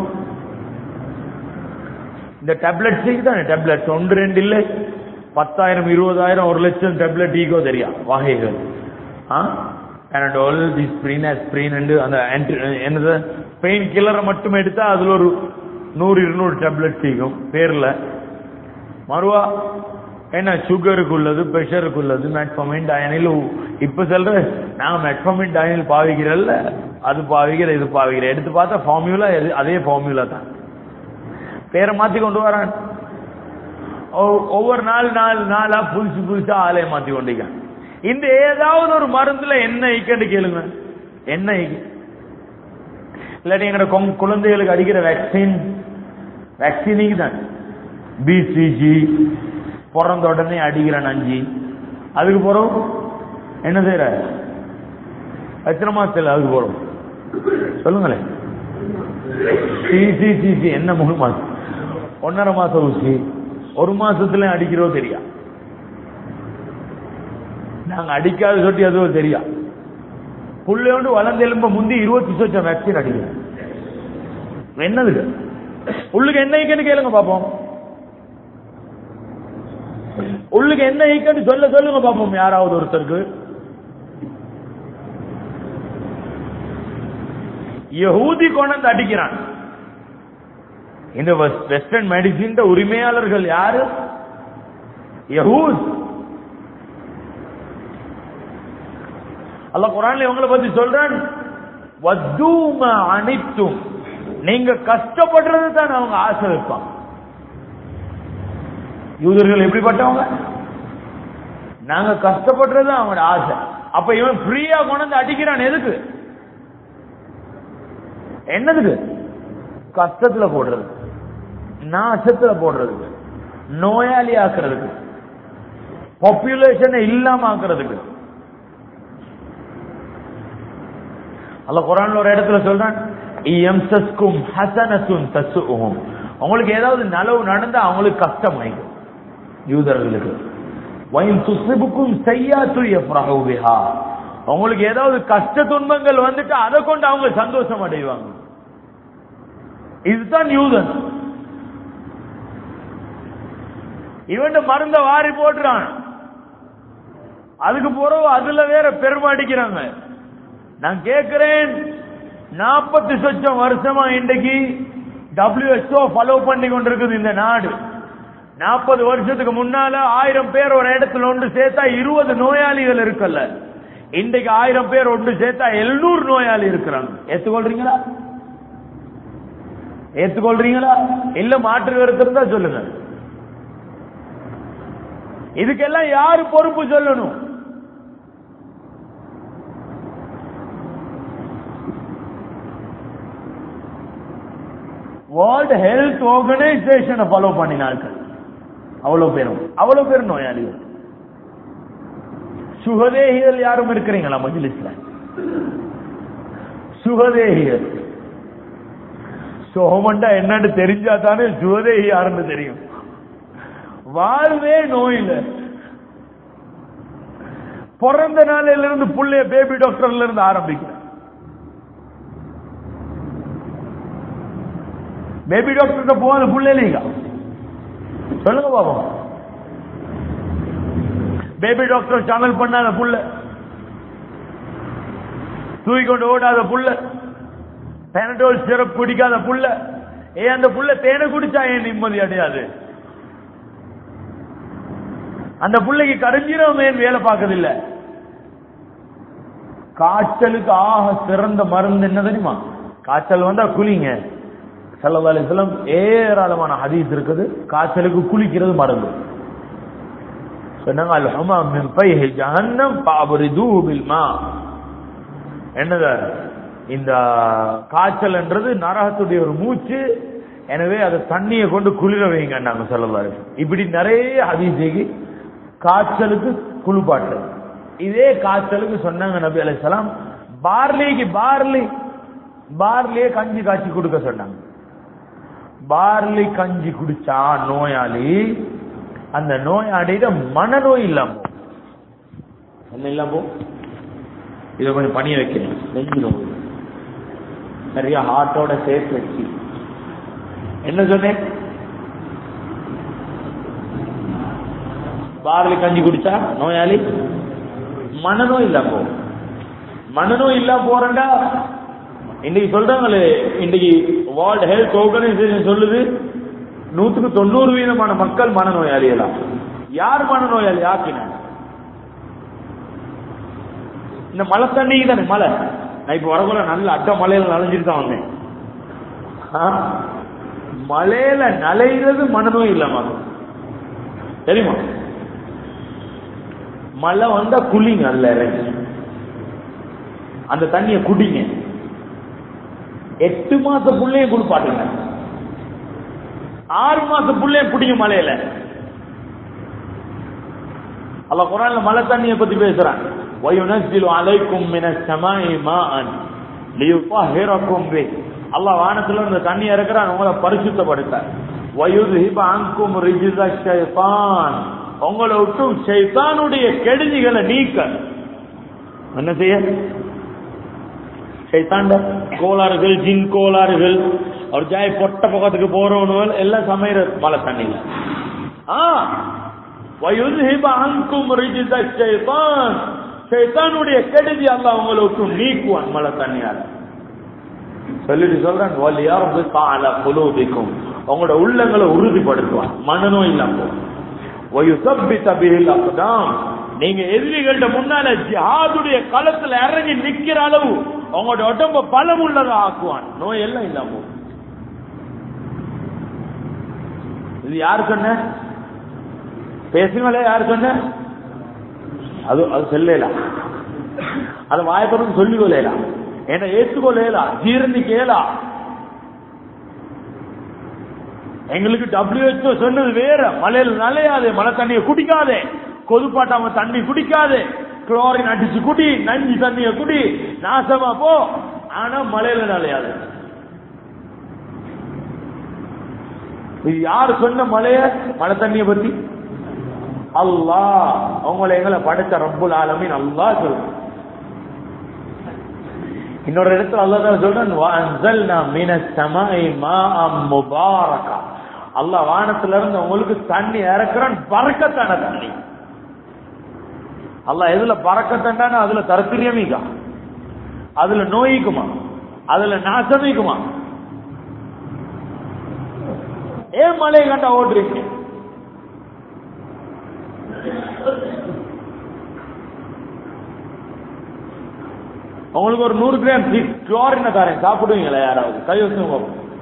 இந்த டேப்லெட்ஸ் தானே டேப்லெட்ஸ் ஒன்று ரெண்டு இல்லை பத்தாயிரம் இருபதாயிரம் ஒரு லட்சம் டேப்லெட் ஈகோ தெரியா வகைகள் ஆ பேனடோல் டிஸ்பிரின் அஸ்பிரின் அந்த anti- என்னது பெயின் கில்லரை மட்டும் எடுத்தா அதுல ஒரு நூறு இருநூறு டேப்லெட் சீக்கும் பேர்ல மறுவா என்ன சுகருக்கு உள்ளது பிரஷருக்கு உள்ளது மெட்ஃபமின் டயனில் இப்ப சொல்ற நாங்க மெட்ஃபமின் டயனில் பாவிக்கிறல்ல அது பாவிக்கிற இது பாவிக்கிற எடுத்து பார்த்தா ஃபார்முலா அதே ஃபார்முலா தான் பேரை மாத்தி கொண்டு வரான் ஒ- ஒவ்வொரு நாள் நாள் நாளா புதுசு புதுசா ஆலய மாத்தி கொண்டிருக்கான் இந்த ஏதாவது ஒரு மருந்துல என்ன ஈக்கன்னு கேளுங்க என்ன ஈக்கு இல்லாட்டி எங்கட கொங்- குழந்தைகளுக்கு அடிக்கிற வேக்சின் வேக்சினிக்கு தான் பிசிஜி பிறந்த உடனே அடிக்கிற நஞ்சி அதுக்கு போறோம் என்ன செய்யற எத்தனை மாசத்துல அதுக்கு போறோம் சொல்லுங்களேன் சிசிசிசி என்ன மூணு மாசம் ஒன்னரை மாசம் ஊசி ஒரு மாசத்துல அடிக்கிறோ தெரியா நாங்க அடிக்காத சொட்டி அதுவோ தெரியா புள்ளையோண்டு வளர்ந்து எலும்ப முந்தி இருபத்தி சொச்சம் வேக்சின் அடிக்கிறோம் என்னது உள்ளுக்கு என்ன ஈக்கன்னு கேளுங்க பாப்போம் உள்ளுக்கு என்ன ஈக்கன்னு சொல்ல சொல்லுங்க பாப்போம் யாராவது ஒருத்தருக்கு யஹூதி கொண்டு அடிக்கிறான் இந்த வெஸ்- வெஸ்டர்ன் மெடிசின் உரிமையாளர்கள் யாரு யஹூத் அல்லாஹ் குரான்ல இவங்களை பத்தி சொல்றான் வத்தூம அனைத்தும் நீங்க கஷ்டப்படுறது தான் அவங்க ஆசை வைப்பாங்க யூதர்கள் எப்படிப்பட்டவங்க நாங்க கஷ்டப்படுறது தான் அவங்களோட ஆசை அப்ப இவன் ஃப்ரீயா கொண்டு அடிக்கிறான் எதுக்கு என்னதுக்கு கஷ்டத்துல போடுறது நாசத்துல போடுறதுக்கு நோயாளி ஆக்குறதுக்கு பாப்புலேஷனை இல்லாம ஆக்குறதுக்கு அல்ல குரான்ல ஒரு இடத்துல சொல்றான் இயம்சஸ்கும் ஹசனத்துன் தசுஹும் உங்களுக்கு ஏதாவது நலவு நடந்தா அவங்களுக்கு கஷ்டம் ஆயிடும் யூதர்களுக்கு வயின் துசிபுக்கும் செய்யாத்து எஃப்ரஹு பிஹா உங்களுக்கு ஏதாவது கஷ்ட துன்பங்கள் வந்துட்டு அதை கொண்டு அவங்க சந்தோஷம் அடைவாங்க இதுதான் யூதன் இவன் மருந்த வாரி போட்டுறான் அதுக்கு பிறகு அதுல வேற பெருமை அடிக்கிறாங்க நான் கேட்கிறேன் நாற்பத்தி சொச்சம் வருஷமா இன்றைக்கு WHO ஃபாலோ பண்ணி கொண்டிருக்குது இந்த நாடு நாற்பது வருஷத்துக்கு முன்னால ஆயிரம் பேர் ஒரு இடத்துல ஒன்று சேர்த்தா இருபது நோயாளிகள் இருக்கல்ல இன்றைக்கு ஆயிரம் பேர் ஒன்று சேர்த்தா எழுநூறு நோயாளி இருக்கிறாங்க ஏத்துக்கொள்றீங்களா ஏத்துக்கொள்றீங்களா இல்ல மாற்று கருத்து இருந்தா சொல்லுங்க இதுக்கெல்லாம் யாரு பொறுப்பு சொல்லணும் வேர்ல்ட் ஹெல்த் ஆர்கனைசேஷனை ஃபாலோ பண்ணினார்கள் அவ்வளவு பேரும் அவ்வளவு பேர் நோயாளிகள் சுகதேகிகள் யாரும் இருக்கிறீங்களா மஜ்லிஸ்ல சுகதேகிகள் சுகமண்டா என்னன்னு தெரிஞ்சா தானே சுகதேகி யாருன்னு தெரியும் வாழ்வே நோயில பிறந்த நாளில இருந்து புள்ளைய பேபி டாக்டர்ல இருந்து ஆரம்பிக்கிறேன் பேபி டாக்டர்கிட்ட போகாத புள்ள இல்லைங்க சொல்லுங்க பாப்போம் பேபி டாக்டர் சேனல் பண்ணாத புள்ள தூக்கி கொண்டு ஓடாத புள்ள பேனடோல் சிரப் குடிக்காத புள்ள ஏன் அந்த புள்ள தேனை குடிச்சா ஏன் நிம்மதி அடையாது அந்த புள்ளைக்கு கரைஞ்சிரம் ஏன் வேலை பார்க்கறதில்ல காய்ச்சலுக்கு ஆக சிறந்த மருந்து என்ன தெரியுமா காய்ச்சல் வந்தா குளிங்க சல்லல்லாஹு அலைஹி வஸல்லம் ஏராளமான ஹதீஸ் இருக்குது காய்ச்சலுக்கு குளிக்கிறது மருந்து சொன்னாங்க அல் ஹமா மின் ஃபைஹி ஜஹன்னம் ஃபஅப்ரிதுஹு பில் மா என்னது இந்த காய்ச்சல்ன்றது நரகத்துடைய ஒரு மூச்சு எனவே அதை தண்ணியை கொண்டு குளிர வைங்க நாங்க சொல்லலாம் இப்படி நிறைய ஹதீஸைக்கு காய்ச்சலுக்கு குளிப்பாட்டு இதே காய்ச்சலுக்கு சொன்னாங்க நபி அலைஹிஸ்ஸலாம் பார்லிக்கு பார்லி பார்லியே கஞ்சி காய்ச்சி கொடுக்க சொன்னாங்க பார்லி கஞ்சி குடிச்சா நோயாளி அந்த நோயாளியிட மனநோய் இல்லாம போகும். என்ன இல்லாம போகும்? இதை கொஞ்சம் பணிய வைக்கிறேன் நெஞ்சு நோய் நிறைய ஹார்ட்டோட சேர்த்து வச்சு என்ன சொன்னேன் பார்லி கஞ்சி குடிச்சா நோயாளி மனநோய் இல்லாம போகும் மனநோய் இல்லாம போறேன்டா இன்னைக்கு சொல்றாங்களே இன்னைக்கு வேர்ல்ட் ஹெல்த் ஆர்கனைசேஷன் சொல்லுது நூத்துக்கு தொண்ணூறு வீதமான மக்கள் மனநோயாளிகளா யார் மனநோயாளி ஆக்கின இந்த மழை தண்ணிக்கு தானே மழை நான் இப்ப வரக்குள்ள நல்ல அட்ட மலையில நனைஞ்சிட்டு தான் வந்தேன் ஆ? மலையில நலைகிறது மனநோய் இல்லாம தெரியுமா மழை வந்தா குளிங்க அல்ல இறங்கி அந்த தண்ணிய குடிங்க எட்டு மாச புள்ளைய குளிப்பாட்டுங்க ஆறு மாச புள்ளைய குடிங்க மலையில அல்ல குரான்ல மழை தண்ணியை பத்தி பேசுறான் وَيُنَزِّلُ عَلَيْكُم مِّنَ السَّمَاءِ مَاءً لِيُطَهِّرَكُم بِهِ அல்லாஹ் வானத்துல இந்த தண்ணி இறக்குறான் உங்களை பரிசுத்தப்படுத்த وَيُذْهِبَ عَنكُم رِجْزَ الشَّيْطَانِ உங்களை விட்டு ஷைத்தானுடைய கெடுதிகளை நீக்க என்ன செய்ய ஷைத்தாண்ட கோளாறுகள் ஜின் கோளாறுகள் அவர் ஜாய் பொட்ட பக்கத்துக்கு போறவனுகள் எல்லாம் சமையற மழை தண்ணியில ஆ வயுதுஹிப அன்கும் ரிஜித ஷைத்தான் ஷைத்தானுடைய கெடுதி அல்லாஹ் உங்களை விட்டு நீக்குவான் மழை தண்ணியால சொல்லிட்டு சொல்றேன் வலியாரது கால குலூபிக்கும் உங்களோட உள்ளங்களை உறுதிப்படுத்துவான் மனநோய் இல்லாம போகும் வயுசப்பித்த பிஹில் அக்தாம் நீங்க எதிரிகள்ட்ட முன்னால ஜிஹாதுடைய களத்துல இறங்கி நிக்கிற அளவு உங்களோட உடம்ப பலம் உள்ளதா ஆக்குவான் நோய் எல்லாம் இல்லாம போகும் இது யார் சொன்ன பேசுங்களே யார் சொன்ன அது அது சொல்லலாம் அது வாய்ப்படும் சொல்லிக்கொள்ளலாம் என்ன ஏற்றுக்கொள்ளலாம் ஜீரணிக்கலாம் எங்களுக்கு டபிள்யூஹெச்ஓ சொன்னது வேற மலையில நலையாதே மழை தண்ணியை குடிக்காதே கொதுப்பாட்டாம தண்ணி குடிக்காதே குளோரின் அடிச்சு குடி நஞ்சு தண்ணிய குடி நாசமா போ ஆனா மலையில நலையாது இது யார் சொன்ன மலைய மழை தண்ணிய பத்தி அல்லாஹ் அவங்களை எங்களை படைச்ச ரப்புல் ஆலமீன் அல்லாஹ் சொல்ற இன்னொரு இடத்துல அல்லாஹ் சொல்றான் வஅன்ஸல்னா மினஸ் ஸமாஇ மாஅம் முபாரகா அல்லாஹ் வானத்துல இருந்து உங்களுக்கு தண்ணி இறக்குறான் பறக்கத்தான தண்ணி அல்லாஹ் எதுல பறக்கத்தான அதுல தரத்திரியமிக்கா அதுல நோய்க்குமா அதுல நாசமிக்குமா ஏன் மழையை கண்டா ஓடுறீங்க உங்களுக்கு ஒரு நூறு கிராம் குளோரின தரேன் சாப்பிடுவீங்களா யாராவது கை வச்சுங்க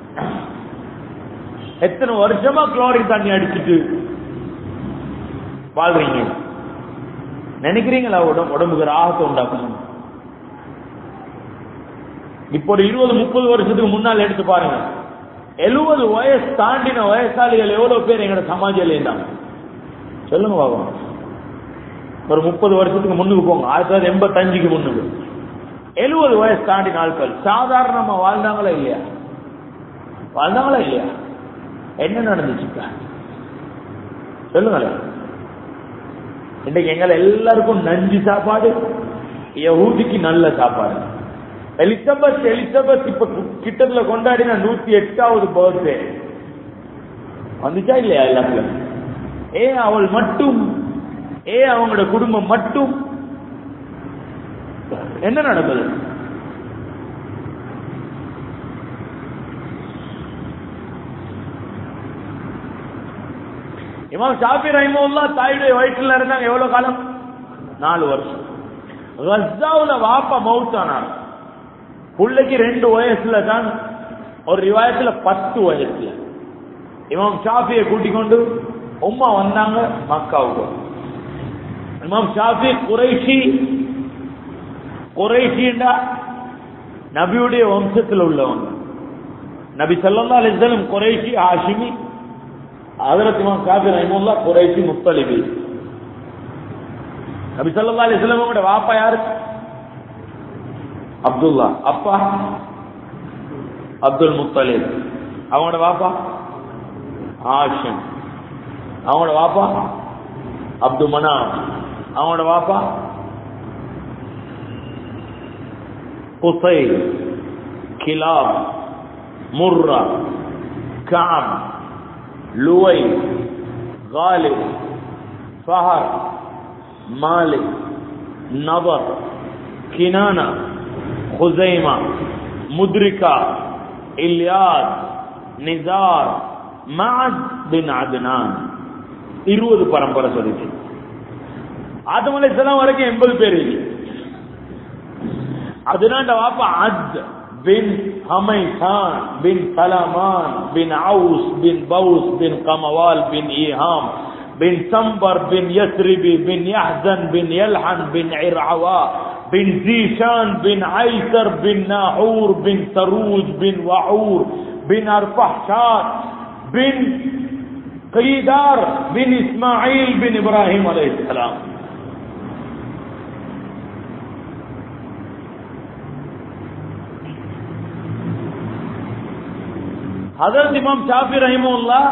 எத்தனை வருஷமா குளோரின் தண்ணி அடிச்சிட்டு வாழ்றீங்க நினைக்கிறீங்களா உடம்பு உடம்புக்கு ராகத்தை உண்டாக்கணும் இப்போ ஒரு இருபது முப்பது வருஷத்துக்கு முன்னால் எடுத்து பாருங்க எழுபது வயசு தாண்டின வயசாளிகள் எவ்வளவு பேர் எங்களோட சமாஜில இருந்தாங்க சொல்லுங்க பாபா ஒரு முப்பது வருஷத்துக்கு முன்னுக்கு போங்க ஆயிரத்தி தொள்ளாயிரத்தி எண்பத்தஞ்சுக்கு முன்னுக்கு எழுபது வயசு தாண்டி நாட்கள் சாதாரணமா வாழ்ந்தாங்களா இல்லையா வாழ்ந்தாங்களா இல்லையா என்ன நடந்துச்சு இப்ப? சொல்லுங்களேன் இன்னைக்கு எங்களை எல்லாருக்கும் நஞ்சு சாப்பாடு யஹூதிக்கு நல்ல சாப்பாடு எலிசபெத் எலிசபெத் இப்ப கிட்டத்துல கொண்டாடின நூத்தி எட்டாவது பர்த்டே வந்துச்சா இல்லையா எல்லாத்துக்கும் ஏ அவள் மட்டும் ஏ அவங்களோட குடும்பம் மட்டும் என்ன நடந்தது இமாம் ஷாஃபி ரஹிமுல்லா தாயுடைய வயிற்றுல இருந்தாங்க எவ்வளவு காலம் நாலு வருஷம் கஸ்ஸாவுல வாப்பா மவுத்தானார் பிள்ளைக்கு ரெண்டு வயசுல தான் ஒரு ரிவாயத்துல பத்து வயசுல இமாம் ஷாஃபியை கூட்டிக் கொண்டு உம்மா வந்தாங்க மக்காவுக்கு இமாம் ஷாஃபி குறைஷி குறைஷிண்டா நபியுடைய வம்சத்தில் உள்ளவங்க நபி சல்லா அலிஸ்லம் குறைஷி ஹாஷிமி ஹதரத் இமாம் ஷாஃபி ரஹிமுல்லா குறைஷி முத்தலிபி நபி சல்லா அலிஸ்லமோட வாப்பா யாரு அப்துல்லா அப்பா அப்துல் முத்தலிப் அவங்களோட வாப்பா ஆஷிம் அவங்களோட வாப்பா அப்து மனா அவங்களோட வாப்பா Qusai Kilab Murrah Kab Luay Ghalib Fihr Malik Nadr Kinanah خزيمة مدركة إلياس Nisar மாத் பின் அத்னான் இருபது பரம்பரை சொல்லிச்சு ஆதம் அலைஹிஸ்ஸலாம் வரைக்கும் எண்பது பேர் இருக்கு அதனால வாப்பா அத் பின் ஹமைசான் பின் சலமான் பின் அவுஸ் பின் பவுஸ் பின் கமவால் பின் ஈஹாம் بن سنبر بن يثربي بن يحزن بن يلحن بن عرعواء بن زيشان بن عيسر بن ناحور بن سروج بن وعور بن أرفحشاد بن قيدار بن إسماعيل بن إبراهيم عليه السلام ஹதரத் இமாம் ஷாஃபி ரஹிமுல்லா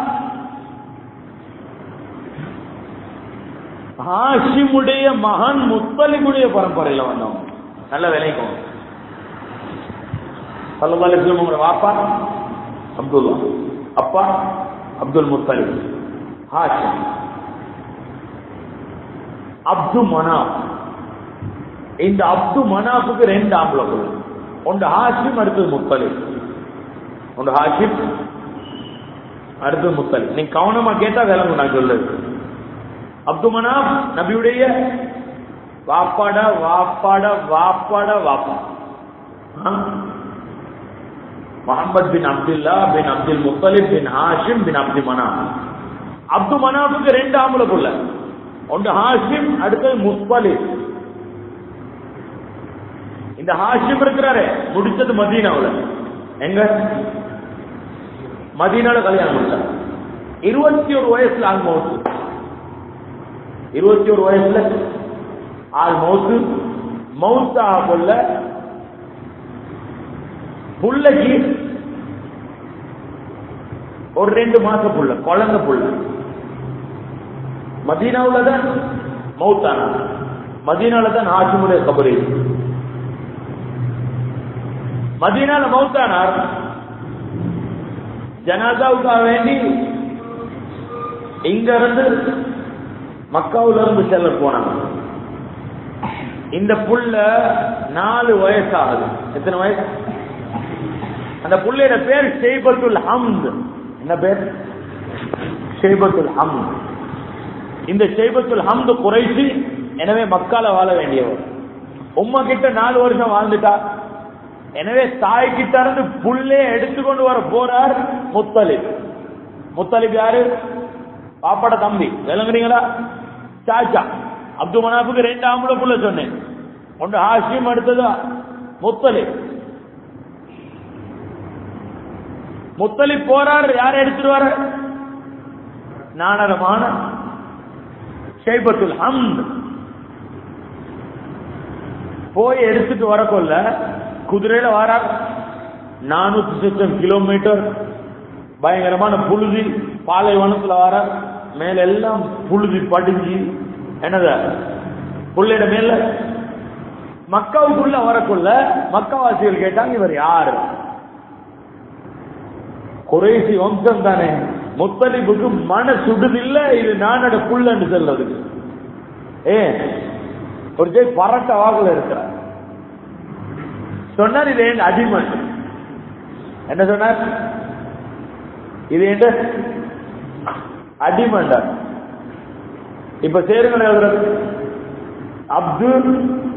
ஹாஷிமுடைய மகன் முத்தலிமுடைய பரம்பரையில வந்தவங்க நல்ல விலைக்கும் சல்லா அலிஸ்லமோட வாப்பா அப்துல்லா அப்பா அப்துல் முத்தலிப் ஹாஷிம் அப்து மனாப் இந்த அப்து மனாப்புக்கு ரெண்டு ஆம்பளை பிள்ளை ஒன்று ஹாஷிம் அடுத்தது முத்தலிப் ஒன்று ஹாஷிம் அடுத்தது முத்தலிப் நீ கவனமா கேட்டா விளங்கும் நான் சொல்லுது அப்து மனாப் நபியுடைய வாப்பாட வாப்பாட வாப்பாட வாப்பா முகமது பின் அப்துல்லா பின் அப்துல் முத்தலிப் பின் ஹாஷிம் பின் அப்து மனாப் அப்து மனாப்புக்கு ரெண்டு ஆம்பளை புள்ள ஒன்று ஹாஷிம் அடுத்தது முஸ்தலிப் இந்த ஹாஷிம் இருக்கிறாரு முடிச்சது மதீனாவுல எங்க மதீனால கல்யாணம் முடிச்சார் இருபத்தி ஒரு வயசுல ஆள் மௌத்து இருபத்தி ஒரு வயசுல ஆள் மௌத்து மௌத்தா கொள்ள புள்ளைக்கு ஒரு ரெண்டு மாச புள்ள குழந்தை புள்ள மதீனாவுல தான் மௌத்தான மதீனால தான் ஆட்சிமுறை கபரி மதீனால மௌத்தானார் ஜனாதாவுக்காக வேண்டி இங்க இருந்து மக்காவுல இருந்து செல்ல போனாங்க இந்த புள்ள நாலு வயசு ஆகுது எத்தனை வயசு அந்த புள்ளையோட பேர் ஷெய்பத்துல் ஹம்த் என்ன பேர் ஷெய்பத்துல் ஹம்த் இந்த ஷெய்பத்துல் ஹம்து குறைசி எனவே மக்கால வாழ வேண்டியவர் உம்மா கிட்ட நாலு வருஷம் வாழ்ந்துட்டா எனவே தாய் கிட்ட இருந்து புள்ளே எடுத்துக்கொண்டு வர போறார் முத்தலிப் முத்தலிப் யாரு பாப்பாட தம்பி விளங்குறீங்களா சாச்சா அப்து மனாப்புக்கு ரெண்டு ஆம்பளை புள்ள சொன்னேன் ஒன்று ஹாஷிம் அடுத்ததா முத்தலிப் முத்தலிப் போறார் யார் எடுத்துட்டு வர நாணரமான ஷைபத்துல் ஹம்த் போய் எடுத்துட்டு வரக்கொள்ள குதிரையில வாரார் நானூத்தி சொச்சம் கிலோமீட்டர் பயங்கரமான புழுதி பாலைவனத்துல வாரார் மேல எல்லாம் புழுதி படிஞ்சு என்னத புள்ளையிட மேல மக்காவுக்குள்ள வரக்குள்ள மக்காவாசிகள் கேட்டாங்க இவர் யாரு குறைசி வம்சம் தானே முத்தலிபுக்கு மன சுடுதில்ல இது நானோட புள்ளன்னு சொல்றதுக்கு ஏ ஒரு ஜெய் பரட்ட வாக்குல இருக்கிறார் சொன்னார் இது என் அடிமை என்ன சொன்னார் இது என் அடிமண்டார் இப்ப சேருங்கள் எழுதுறது அப்துல்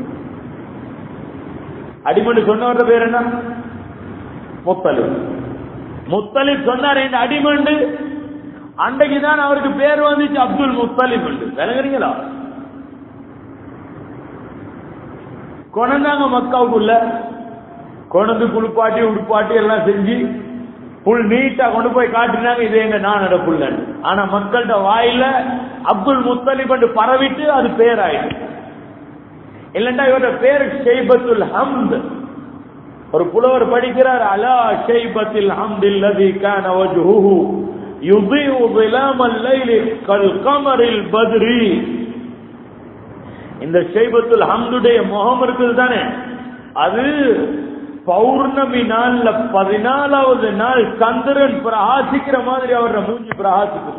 அடிமண்டு சொன்னவர பேர் என்ன முத்தலிப் முத்தலிப் சொன்னார் என் அடிமண்டு அன்றைக்குதான் அவருக்கு பேர் வந்துச்சு அப்துல் முத்தலிப் விளங்குறீங்களா கொண்டாங்க மக்காவுக்குள்ள கொண்டு குளிப்பாட்டி உடுப்பாட்டி எல்லாம் செஞ்சு புல் நீட்டா கொண்டு போய் காட்டினாங்க இது எங்க நான் புல் ஆனா மக்கள்கிட்ட வாயில அப்துல் முத்தலிப் என்று பரவிட்டு அது பேராயிடுச்சு இல்லண்டா இவரோட பேர் ஷெய்பத்துல் ஹம்த் ஒரு புலவர் படிக்கிறார் அலா ஷெய்பத்தில் ஹம்தில் லதி கான வஜ்ஹுஹு யுதிஉ ظلام الليل كالقمر البدري இந்த ஷெய்பத்துல் ஹம்துடைய முகம் இருக்குது தானே அது பௌர்ணமி நாள்ல பதினாலாவது நாள் சந்திரன் பிரகாசிக்கிற மாதிரி அவரோட மூஞ்சி பிரகாசிக்கும்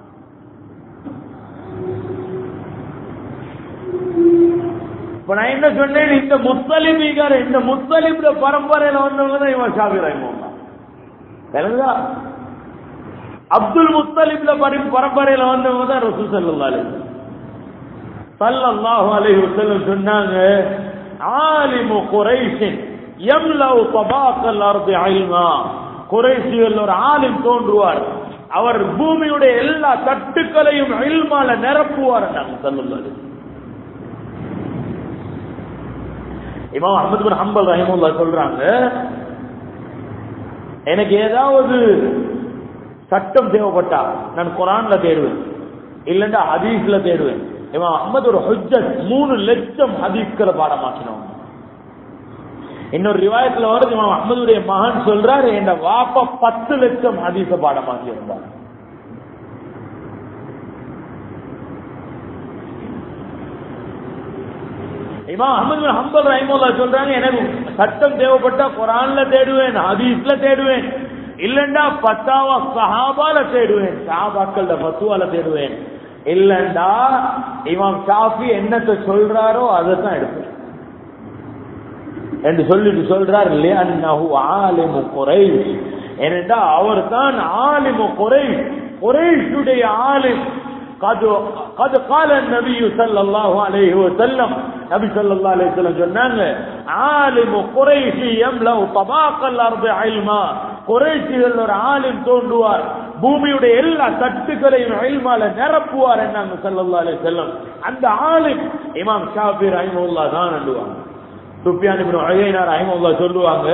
இப்ப நான் என்ன சொன்னேன் இந்த முத்தலிமிகார இந்த முத்தலிப்ல பரம்பரையில வந்தவங்க தான் இவன் ஷாபிர் தெரியுதா அப்துல் முத்தலிப்ல பரம்பரையில வந்தவங்க தான் ரசூ சல்லா சல்லல்லாஹு அலைஹி வஸல்லம் சொன்னாங்க ஆலிமு குரைஷின் யம்லவு தபாக்கல் அர்தி இல்மா குறைசிகள் ஒரு ஆலிம் தோன்றுவார் அவர் பூமியுடைய எல்லா தட்டுக்களையும் இல்மால நிரப்புவார் சொல்லுங்கள் இமாம் அஹமது பின் ஹம்பல் ரஹிமுல்லா சொல்றாங்க எனக்கு ஏதாவது சட்டம் தேவைப்பட்டா நான் குரான்ல தேடுவேன் இல்லண்டா ஹதீஸ்ல தேடுவேன் இவன் அஹமது ஒரு ஹுஜ்ஜத் மூணு லட்சம் ஹதீஸ்களை பாடமாக்கினோம் இன்னொரு ரிவாயத்துல வருது இவன் அஹமதுடைய மகன் சொல்றாரு என் வாப்பா பத்து லட்சம் ஹதீஸ பாடமாக்கி இருந்தார் இமாம் அஹமது ஹம்பல் ரஹிமுல்லா சொல்றாங்க எனக்கு சட்டம் தேவைப்பட்டா குரான்ல தேடுவேன் ஹதீஸ்ல தேடுவேன் இல்லண்டா பத்தாவா சஹாபால தேடுவேன் சஹாபாக்கள பத்துவால தேடுவேன் இல்லண்டா இமாம் ஷாஃபி என்னத்தை சொல்றாரோ அதை தான் எடுப்பேன் என்று சொல்லிட்டு சொல்றார் இல்லையா அன்னஹு ஆலிமு குறைஷ் ஏனென்றா அவர் தான் ஆலிமு குறைஷ் குறைஷுடைய ஆலிம் قد قد قال النبي صلى الله عليه وسلم நபி ஸல்லல்லாஹு அலைஹி வஸல்லம் சொன்னாங்க ஆலிமு குறைஷி யம்லவு தபாக்கல் அர்து இல்மா குறைஷிகள் ஒரு ஆலிம் தோன்றுவார் பூமியுடைய எல்லா தட்டுகளையும் இல்மால நிரப்புவார் என்னாங்க ஸல்லல்லாஹு அலைஹி வஸல்லம் அந்த ஆலிம் இமாம் ஷாஃபி ரஹிமஹுல்லாஹ் தான் சொல்லுவாங்க சுஃபியான் இப்னு உயைனா ரஹிமஹுல்லாஹ் சொல்லுவாங்க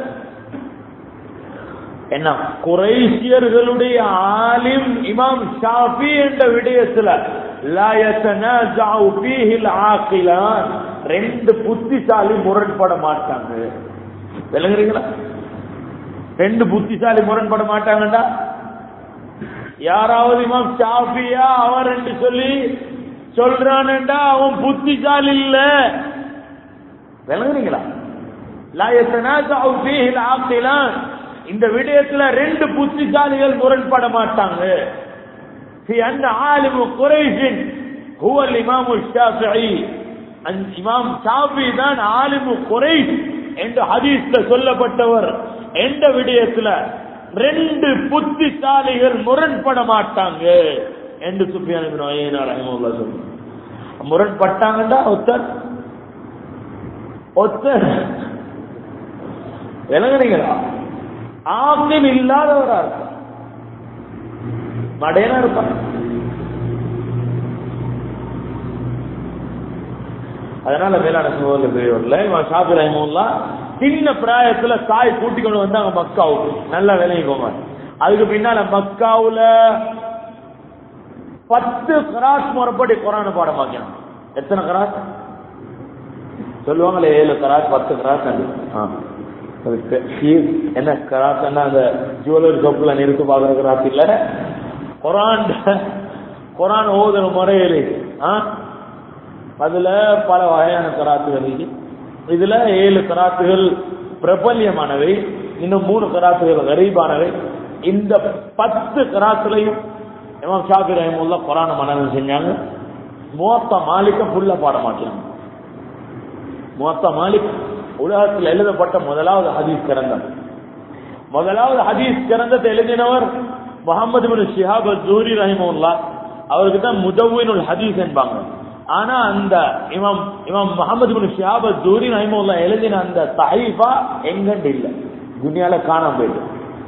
என்ன குறைசியர்களுடைய ஆலிம் இமாம் ஷாஃபி என்ற விடயத்துல லா யத்தனாஜஉ ஃபீஹில் ஆகிலான் ரெண்டு புத்திசாலி முரண்பட மாட்டாங்க விளங்குறீங்களா ரெண்டு புத்திசாலி முரண்பட மாட்டாங்கடா யாராவது இமாம் ஷாஃபியா அவன் ரெண்டு சொல்லி சொல்றான்டா அவன் புத்திசாலி இல்ல விளங்குறீங்களா லா யத்தனாஜஉ ஃபீஹில் ஆகிலான் இந்த விடயத்துல ரெண்டு புத்திசாலிகள் முரண்பட மாட்டாங்க في أن عالم قريش هو الإمام الشافعي இமாம் ஷாஃபி தான் ஆலிமு குறைஷ் என்ற ஹதீஸ்ல சொல்லப்பட்டவர் எந்த விடயத்துல ரெண்டு புத்திசாலிகள் முரண்பட மாட்டாங்க என்று சுஃபியான் இப்னு உயைனா ரஹிமஹுல்லாஹ் சொல்றாங்க முரண்பட்டாங்கடா ஒத்தர் ஒத்தர் விளங்குறீங்களா ஆக்கில் இல்லாதவரா இருப்பார் மடையனா இருப்பார் அதனால மேலான சோதரில் பெரியவர்ல இவன் ஷாபி ரஹிமுல்லா சின்ன பிராயத்துல தாய் கூட்டி கொண்டு வந்தாங்க மக்காவுக்கு நல்லா விளங்கிக்கோங்க அதுக்கு பின்னால மக்காவுல பத்து கராஸ் முறைப்படி குரான பாடமாக்கினான் எத்தனை கராஸ் சொல்லுவாங்களே ஏழு கராஸ் பத்து கராஸ் என்ன கராஸ் அந்த ஜுவல்லரி ஷாப்ல நிறுத்து பாக்குற கராஸ் இல்ல குரான் குரான் ஓதுற முறையிலே ஆ? அதுல பல வகையான கராத்துகள் இருக்கு இதுல ஏழு கராத்துகள் பிரபல்யமானவை இன்னும் மூணு கராத்துகள் கரீபானவை இந்த பத்து கராத்துலையும் இமாம் ஷாபி ரஹிமுல்லா குரான மனநம் செஞ்சாங்க மூத்த மாலிக்க புல்ல பாட மாட்டாங்க மூத்த மாலிக் உலகத்தில் எழுதப்பட்ட முதலாவது ஹதீஸ் கிரந்தம் முதலாவது ஹதீஸ் கிரந்தத்தை எழுதினவர் முகமது பின் ஷிஹாப் ஜூரி ரஹிமுல்லா அவருக்கு தான் முதவினுல் ஹதீஸ் என்பாங்க ஆனா அந்த இமாம் இமாம் முகமது பின் ஷிஹாப் ஜூரி ரஹிமுல்லா எழுதின அந்த தஹீஃபா எங்கண்டு இல்ல துனியால காணாம போயிட்டு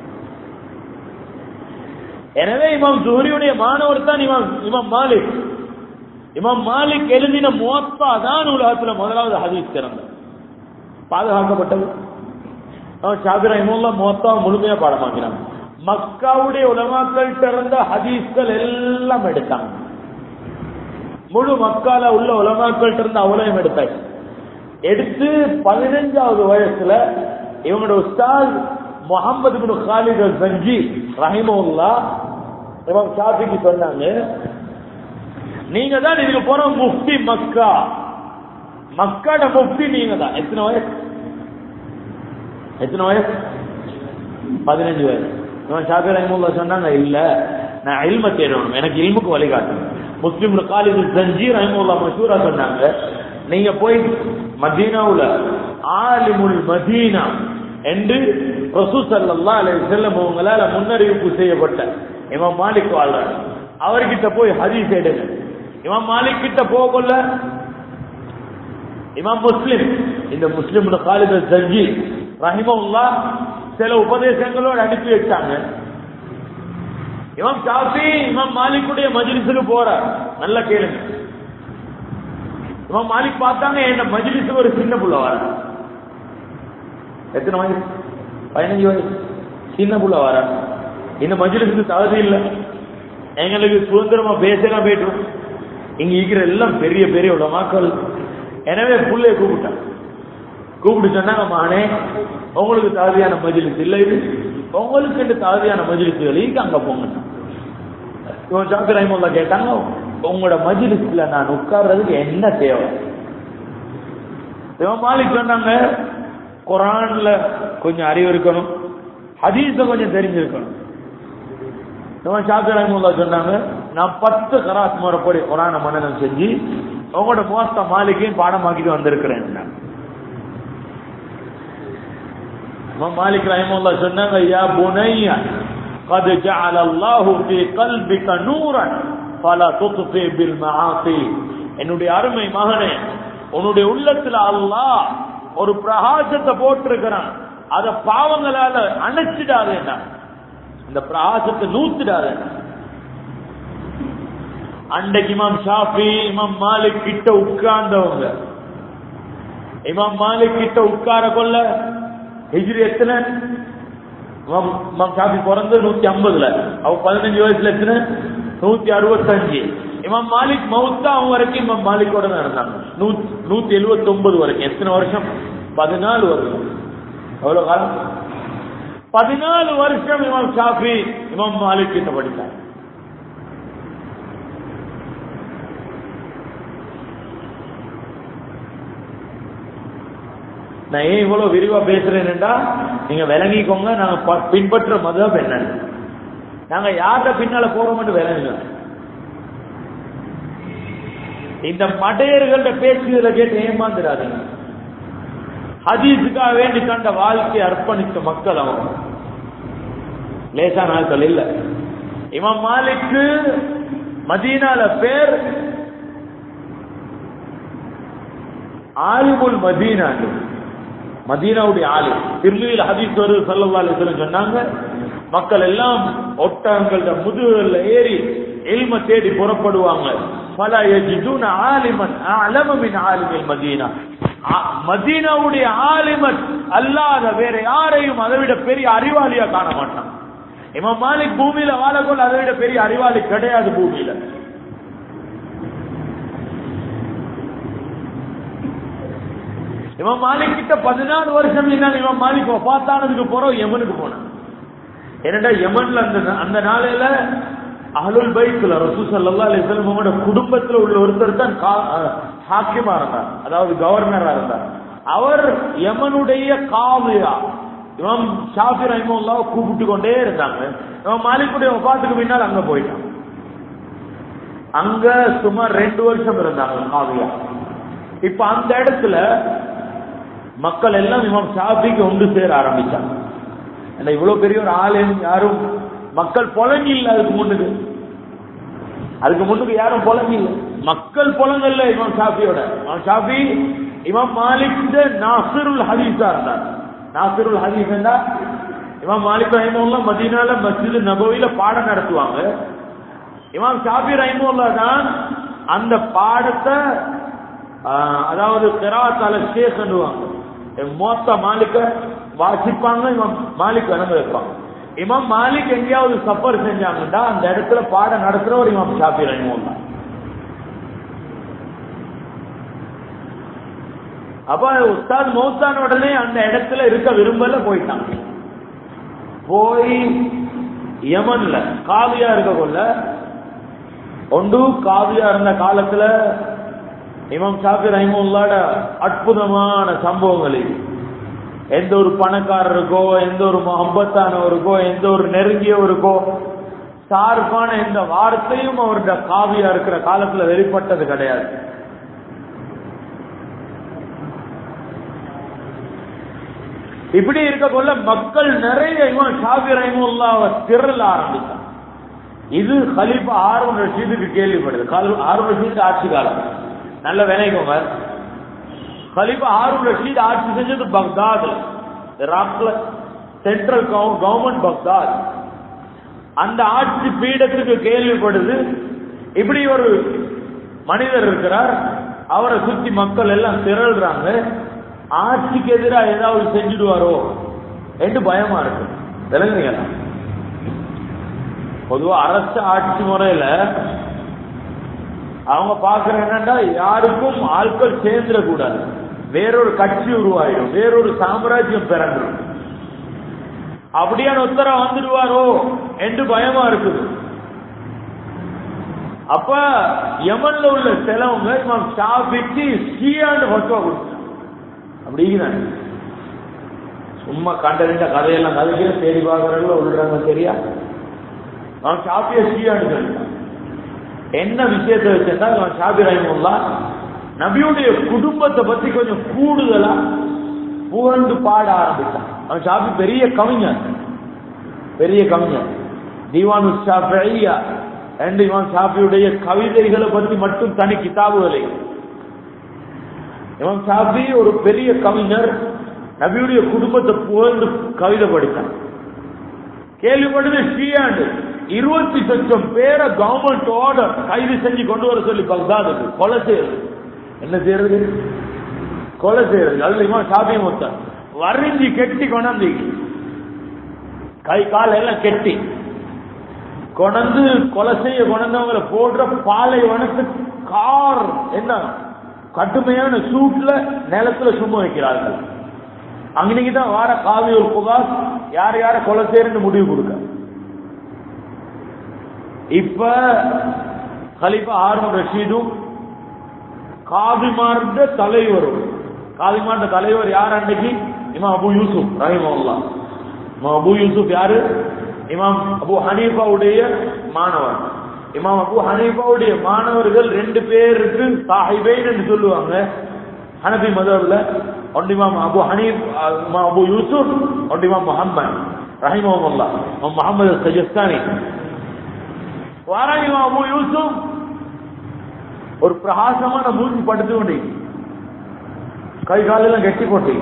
எனவே இமாம் ஜூரியுடைய மாணவர் தான் இமாம் இமாம் மாலிக் இமாம் மாலிக் எழுதின மோத்தா தான் உலகத்துல முதலாவது ஹதீஸ் கிரந்தம் பாதுகாக்கப்பட்டது அவன் ஷாபிர் ரஹிமுல்லா மொத்தா முழுமையா பாடமாக்கிறாங்க மக்காவுடைய உலமாக்கள்கிட்ட இருந்த ஹதீஸ்கள் எல்லாம் எடுத்தாங்க முழு மக்கால உள்ள உலமாக்கள்கிட்ட இருந்து அவ்வளவு எடுத்தாங்க எடுத்து பதினஞ்சாவது வயசுல இவங்களோட உஸ்தாத் Muhammad bin Khalid al Zanji ரஹிமுல்லா இவங்க ஷாபிக்கு சொன்னாங்க நீங்க தான் இதுக்கு போற முஃப்தி மக்கா மக்காட முஃப்தி நீங்க தான் எத்தனை வயசு எத்தனை வயசு பதினஞ்சு வயசு இவன் ஷாபி ரஹிமுல்லா சொன்னாங்க இல்ல நான் இல்ம தேடணும் எனக்கு இல்முக்கு வழிகாட்டணும் முஸ்லிம் காலிது ஜஞ்சி ரஹிமுல்லா மஷூரா சொன்னாங்க நீங்க போய் மதீனாவுல ஆலிமுல் மதீனா என்று ரசூ சல்லா அலைஹி வஸல்லம் உங்களால முன்னறிவிப்பு செய்யப்பட்ட இமாம் மாலிக் வாழ்றாரு அவர்கிட்ட போய் ஹதீஸ் எடுங்க இமாம் மாலிக் கிட்ட போகல இமாம் முஸ்லிம் இந்த முஸ்லிம் காலித ஜஞ்சி ரஹிமவுல்லா சில உபதேசங்களோடு அனுப்பி வச்சாங்க இமாம் ஷாஃபி இமாம் மாலிக்குடைய மஜ்லிஸுக்கு போறார் நல்ல கேளுங்க இமாம் மாலிக் பார்த்தாங்க என்ன மஜ்லிஸுக்கு ஒரு சின்ன புள்ள வர எத்தனை வயசு பதினஞ்சு வயசு சின்ன புள்ள வர இந்த மஜ்லிஸுக்கு தகுதி இல்லை எங்களுக்கு சுதந்திரமா பேசலாம் போயிட்டோம் இங்க இருக்கிற எல்லாம் பெரிய பெரிய உலமாக்கள் எனவே புள்ளைய கூப்பிட்டான் கூப்பிட்டு சொன்னாங்க மானே உங்களுக்கு தகுதியான மஜிலிஸ் இல்லை இது உங்களுக்கு இந்த தகுதியான மஜிலிசுகளுக்கு அங்க போங்க இவன் சாக்கர் ஐமுல்லா கேட்டாங்க உங்களோட மஜிலிஸ்ல நான் உட்கார்றதுக்கு என்ன தேவை இவன் மாலிக் சொன்னாங்க குரான்ல கொஞ்சம் அறிவு இருக்கணும் ஹதீஸ கொஞ்சம் தெரிஞ்சிருக்கணும் இவன் சாக்கர் ஐமுல்லா சொன்னாங்க நான் பத்து கராத் முறைப்படி குரான மன்னனம் செஞ்சு உங்களோட மோஸ்த மாலிக்கையும் பாடமாக்கிட்டு வந்திருக்கிறேன் மாலிக் ரஹிமுல்லா சொன்னாங்க யா புனையா قد جعل الله في قلبك نورا فلا تطفئ بالمعاصي என்னுடைய அருமை மகனே உன்னுடைய உள்ளத்துல அல்லாஹ் ஒரு பிரகாசத்தை போட்டிருக்கிறான் அத பாவங்களால அணைச்சிடாதேண்டா இந்த பிரகாசத்தை நூத்திடாத அன்றைக்கு இமாம் ஷாஃபி இமாம் மாலிக் கிட்ட உட்கார்ந்தவங்க இமாம் மாலிக் கிட்ட உட்கார கொள்ள ஹிஜ்ரி எத்தனை இமாம் ஷாஃபி பிறந்து நூத்தி ஐம்பதுல அவ பதினஞ்சு வயசுல எத்தனை நூத்தி அறுபத்தஞ்சு இமாம் மாலிக் மவுத்தா அவன் வரைக்கும் இமாம் மாலிக்கோட தான் இருந்தாங்க நூத்தி எழுபத்தி ஒன்பது வரைக்கும் எத்தனை வருஷம் பதினாலு வருஷம் எவ்வளவு காலம் பதினாலு வருஷம் இமாம் ஷாஃபி இமாம் மாலிக் கிட்ட படித்தாங்க நான் ஏன் இவ்வளவு விரிவா பேசுறேன்டா நீங்க விளங்கிக்கோங்க நாங்க ப- பின்பற்ற மதம் என்ன நாங்க யார்கிட்ட பின்னால போறோம்னு விளங்குங்க இந்த மடையர்கள்ட்ட பேசுறத கேட்டு ஏமாந்துடாதீங்க ஹதீஸுக்காக வேண்டி கண்ட வாழ்க்கையை அர்ப்பணித்த மக்கள் அவங்க லேசான ஆட்கள் இல்ல இமாம் மாலிக்கு மதீனால பேர் ஆலிமுல் மதீனா மதீனாவுடைய ஆளு திருமதியில் ஹதீஸ் வருது சல்லல்லா அலிஸ்லம் சொன்னாங்க மக்கள் எல்லாம் ஒட்டகங்கள முதுகுல ஏறி எல்ம தேடி புறப்படுவாங்க பல எஜிதுன ஆலிமன் அலமமின் ஆலிமில் மதீனா ஆ- மதீனாவுடைய ஆலிமன் அல்லாத வேற யாரையும் அதை விட பெரிய அறிவாளியா காண மாட்டான் இமாம் மாலிக் பூமியில வாழக்கொள்ள அதை விட பெரிய அறிவாளி கிடையாது பூமியில இவன் மாலிக் கிட்ட பதினாலு வருஷம் இருந்தாங்க இவன் மாலிக் பார்த்தானதுக்கு போறோம் யமனுக்கு போனான் என்னடா யமன்ல அந்த அந்த நாளையில அஹ்லுல் பைத்துல ரசூ சல்லா அலிஸ்லமோட குடும்பத்துல உள்ள ஒருத்தர் தான் கா- அஹ், ஹாக்கிமா இருந்தார் அதாவது கவர்னரா இருந்தார் அவர் யமனுடைய காவியா இமாம் ஷாஃபி ரஹிமுல்லாவை கூப்பிட்டு கொண்டே இருந்தாங்க இமாம் மாலிக்குடைய வபாத்துக்கு பின்னால் அங்க போயிட்டான் அங்க சுமார் ரெண்டு வருஷம் இருந்தாங்க காவியா இப்ப அந்த இடத்துல மக்கள் எல்லாம் இமாம் ஷாஃபிக்கு ஒன்று சேர ஆரம்பிச்சாங்க ஏன்னா இவ்வளவு பெரிய ஒரு ஆளு யாரும் மக்கள் புலங்கி இல்ல அதுக்கு முன்னுக்கு அதுக்கு முன்னுக்கு யாரும் புலங்கி இல்ல மக்கள் புலங்கல்ல இமாம் ஷாஃபியோட இமாம் ஷாஃபி இமாம் மாலிக் நாசிருல் ஹதீஸா இருந்தார் நாசிருல் ஹதீஸ் என்றா இமாம் மாலிக் ரஹிமுல்லா மதீனால மஸ்ஜித் நபவில பாடம் நடத்துவாங்க இமாம் ஷாஃபி ரஹிமுல்லா தான் அந்த பாடத்தை ஆஹ், அதாவது கிராத்தால ஷேக்னுவாங்க மொத்த மாலிக்க வாசிப்பாங்க இமாம் மாலிக் வணங்க வைப்பாங்க இமாம் மாலிக் எங்கேயாவது சஃபர் செஞ்சாங்கன்னா அந்த இடத்துல பாடம் நடத்துறவர் இமாம் ஷாஃபி ரஹிமுல்லா அப்ப உஸ்தாத் மௌத்தான உடனே அந்த இடத்துல இருக்க விரும்பல போயிட்டாங்க போய் யமன்ல காவியா இருக்க கொள்ள ஒன்று காவியா இருந்த காலத்துல இமாம் ஷாஃபி ரஹிமுல்லாட அற்புதமான சம்பவங்கள் இது எந்த ஒரு பணக்காரருக்கோ எந்த ஒரு மொஹப்பத்தானவருக்கோ எந்த ஒரு நெருங்கியவருக்கோ சார்பான எந்த வார்த்தையும் அவருடைய காவியா இருக்கிற காலத்துல வெளிப்பட்டது கிடையாது இப்படி இருக்க கொள்ள மக்கள் நிறைய இவன் ஷாபி ரஹிமுல்லாவை திரள ஆரம்பித்தார் இது ஹலீஃபா ஆர்வன் ரஷீதுக்கு கேள்விப்படுது கால்- ஹாரூன் ரஷீது ஆட்சி காலம் நல்ல வினைக்கோங்க ஹலீஃபா ஹாரூன் ரஷீத் ஆட்சி செஞ்சது பக்தாத் ஈராக்ல சென்ட்ரல் கவர்மெண்ட் பக்தாத் அந்த ஆட்சி பீடத்துக்கு கேள்விப்படுது இப்படி ஒரு மனிதர் இருக்கிறார் அவரை சுத்தி மக்கள் எல்லாம் திரள்றாங்க ஆட்சிக்கு எதிராக ஏதாவது செஞ்சுடுவாரோ என்று பயமா இருக்கு விளங்குறீங்களா பொதுவா அரசு ஆட்சி முறையில அவங்க பாக்குற என்னன்னா யாருக்கும் ஆட்கள் சேர்ந்துடக்கூடாது வேறொரு கட்சி உருவாயிடும் வேறொரு சாம்ராஜ்யம் பிறந்துடும் அப்படியான உத்தரவு வந்துடுவாரோ என்று பயமா இருக்குது அப்ப யமன்ல உள்ள செலவுங்க இமாம் ஷாபிக்கு ஷியான்னு ஃபத்வா கொடுத்தாங்க அப்படிங்கிறாங்க சும்மா கண்டறிந்த கதையெல்லாம் கதைக்கிற தேடி பார்க்கறவங்கள உள்ளாங்க சரியா அவன் ஷாபிய ஷியான்னு சொல்லிட்டான் என்ன விஷயத்தை வச்சிருந்தா அவன் ஷாபி ரஹிமுல்லா நபியுடைய குடும்பத்தை பத்தி கொஞ்சம் கூடுதலா புகழ்ந்து பாட ஆரம்பிச்சான் அவன் ஷாபி பெரிய கவிஞர் பெரிய கவிஞர் தீவானு ஷாஃபியா என்று இமாம் ஷாஃபியுடைய கவிதைகளை பத்தி மட்டும் தனி கிதாபுகளை இமாம் ஷாஃபி ஒரு பெரிய கவிஞர் நபியுடைய குடும்பத்தை புகழ்ந்து கவிதை படித்தான் கேள்விப்பட்டது ஷியாண்டு இருபத்தி லட்சம் பேரை கவர்மெண்ட் ஆர்டர் கைது செஞ்சு கொண்டு வர சொல்லி பக்தாதுக்கு கொலை செய்யறது என்ன செய்யறது கொலை செய்யறது அதுல இமாம் ஷாஃபி மொத்தம் வரிஞ்சி கெட்டி கொண்டாந்து கை கால் எல்லாம் கெட்டி கொண்டு கொலை செய்ய கொண்டவங்களை போடுற பாலைவனத்து கார் என்ன கடுமையான சூட்ல நிலத்துல சும்மா வைக்கிறார்கள் அன்னைக்கு தான் வார காவி ஒரு புகார் யார் யார கொலை செய்யறன்னு முடிவு கொடுக்க இப்ப கலிஃபா ஹாரூன் ரஷீதும் காவிமார்ந்த தலைவரும் காவிமார்ந்த தலைவர் யார் அன்னைக்கு இமாம் அபு யூசுப் ரஹிமல்லா இமாம் அபு யூசுப் யாரு இமாம் அபு ஹனீஃபாவுடைய மாணவர் இமாம் அபு ஹனீஃபாவுடைய மாணவர்கள் ரெண்டு பேருக்கு சாஹிபைன் என்று சொல்லுவாங்க ஹனபி மதர்ல ஒன்று இமாம் அபு ஹனீப் இமாம் அபு யூசுப் ஒன்று இமாம் முஹம்மத் ரஹிமஹுல்லா இமாம் முஹம்மது சஜஸ்தானி வாராங்க இமாம் அபு யூசுப் ஒரு பிரகாசமான மூஞ்சி படுத்து கொண்டு கை காலெல்லாம் கெட்டி போட்டு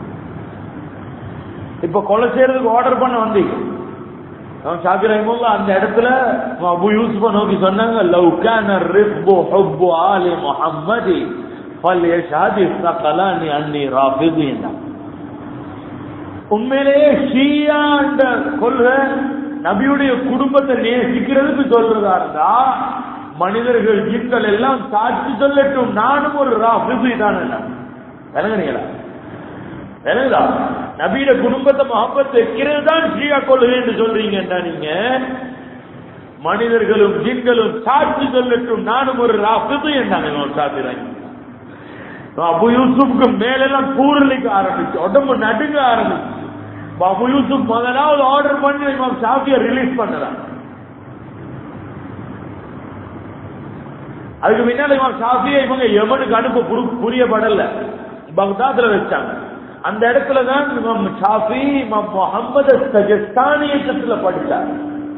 இப்ப கொலை செய்யறதுக்கு ஆர்டர் பண்ண வந்தீங்க அவன் ஷாக்கிர் ரஹிமுல்லா அந்த இடத்துல அபு யூசுஃப நோக்கி சொன்னாங்க லவ் கான ரிஃபு ஹுப்பு ஆலி முஹம்மதி ஃபல்யஷஹதி ஸகலானி அன்னி ராஃபிது என்றான் உண்மையிலேயே ஷியா என்ற கொள்கை நபியுடைய குடும்பத்தை நேசிக்கிறதுக்கு சொல்றதா இருந்தா மனிதர்கள் ஜின்கள் எல்லாம் சாட்சி சொல்லட்டும் நானும் ஒரு ராஃபிது தான் விளங்குறீங்களா விளங்குதா நபியிட குடும்பத்தை மகப்பத் வைக்கிறது தான் ஷியா கொள்கை என்று சொல்றீங்கடா நீங்க மனிதர்களும் ஜின்களும் சாட்சி சொல்லட்டும் நானும் ஒரு ராபிது என்றாங்க இமாம் ஷாஃபி ரஹிமஹுல்லாஹ் அபு யூசுப்க்கு மேலெல்லாம் கூறலிக்க ஆரம்பிச்சு உடம்பு நடுங்க ஆரம்பிச்சு அபு யூசுப் முதலாவது ஆர்டர் பண்ணி இமாம் ஷாஃபிய ரிலீஸ் பண்ணுறாங்க அதுக்கு பின்னால இமாம் ஷாஃபியை இவங்க எவனுக்கு அனுப்ப புரு- புரியப்படல பக்தாத்ல வச்சாங்க அந்த இடத்துல தான் இமாம் ஷாஃபி இமாம் முகமது சஜஸ்தானியத்துல படிச்சார்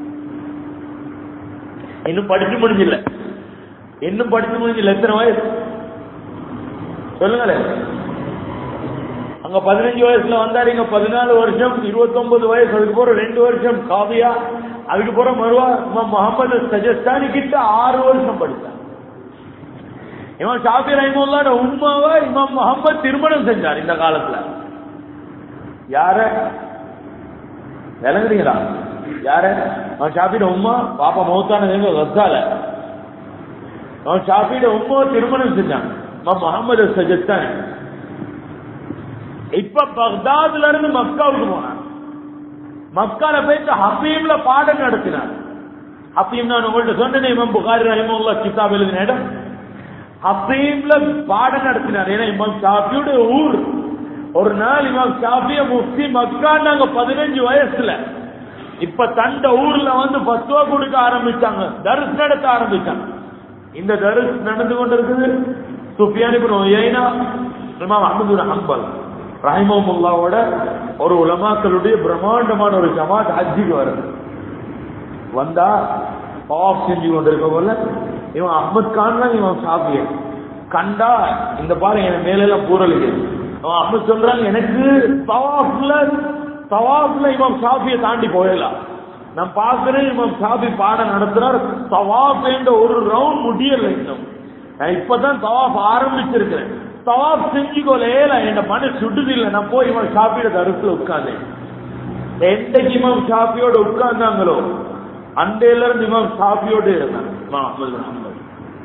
இன்னும் படிச்சு முடிஞ்சில்ல இன்னும் படிச்சு முடிஞ்சில்ல எத்தனை வயசு சொல்லுங்களேன் அங்க பதினஞ்சு வயசுல வந்தாரு இங்க பதினாலு வருஷம் இருபத்தொன்பது வயசு அதுக்கு போற ரெண்டு வருஷம் காவியா அதுக்கு போற மறுவா இமாம் முகமது சஜஸ்தானி கிட்ட ஆறு வருஷம் படிச்சார் இமாம் ஷாஃபி ரஹிமுல்லாட உம்மாவை இமாம் முகமது திருமணம் செஞ்சார் இந்த காலத்துல யார விளங்குறீங்களா யார இமாம் ஷாஃபியோட உம்மா பாப்பா மௌத்தானது ரத்தால இமாம் ஷாஃபியோட உம்மாவை திருமணம் செஞ்சாங்க இமாம் முகமது சஜஸ்தானி இப்ப பக்தாதுல இருந்து மக்காவுக்கு போனார் மக்கால போயிட்டு ஹபீம்ல பாடம் நடத்தினார் ஹபீம் நான் உங்கள்ட்ட சொன்னேன் இமாம் புகாரி ரஹிமுல்லா கிதாப் எழுதின இடம் ஹபீம்ல பாடம் நடத்தினார் ஏன்னா இமாம் ஷாஃபியோட ஊர் ஒரு நாள் இமாம் ஷாஃபிய முஃப்தி மக்கான்னாங்க பதினஞ்சு வயசுல இப்ப தண்ட ஊர்ல வந்து பத்துவா கொடுக்க ஆரம்பிச்சாங்க தரிசு நடத்த ஆரம்பிச்சாங்க இந்த தரிசு நடந்து கொண்டிருக்குது சுஃபியான் இப்னு உயைனா இமாம் அஹ்மது பின் ஹம்பல் ரஹிமஹுல்லாவோட ஒரு உலமாக்களுடைய பிரம்மாண்டமான ஒரு ஜமாத் ஹஜ்ஜிக்கு வருது வந்தா ஆஃப் செஞ்சு கொண்டிருக்க போல இவன் அஹ்மத் கான் தான் இவன் ஷாஃபிய கண்டா இந்த பாரு என் மேலெல்லாம் பூரலுது அவன் அஹ்மத் சொல்றாங்க எனக்கு தவாஃப்ல தவாஃப்ல இவன் ஷாஃபிய தாண்டி போயிடலாம் நான் பார்க்கிறேன் இவன் ஷாஃபி பாடம் நடத்துறார் தவாஃப் என்ற ஒரு ரவுண்ட் முடியல இன்னும் நான் இப்பதான் தவாஃப் ஆரம்பிச்சிருக்கிறேன் தவாஃப் செஞ்சுக்கோலேல என் மனு சுடுது இல்லை நான் போய் இவன் ஷாஃபியோட தருத்துல உட்கார்ந்தேன் எந்தக்கு இமாம் ஷாஃபியோட உட்கார்ந்தாங்களோ அண்டையில இருந்து இமாம் ஷாஃபியோட இருந்தாங்க இமாம் அஹ்மது பின் ஹம்பல்.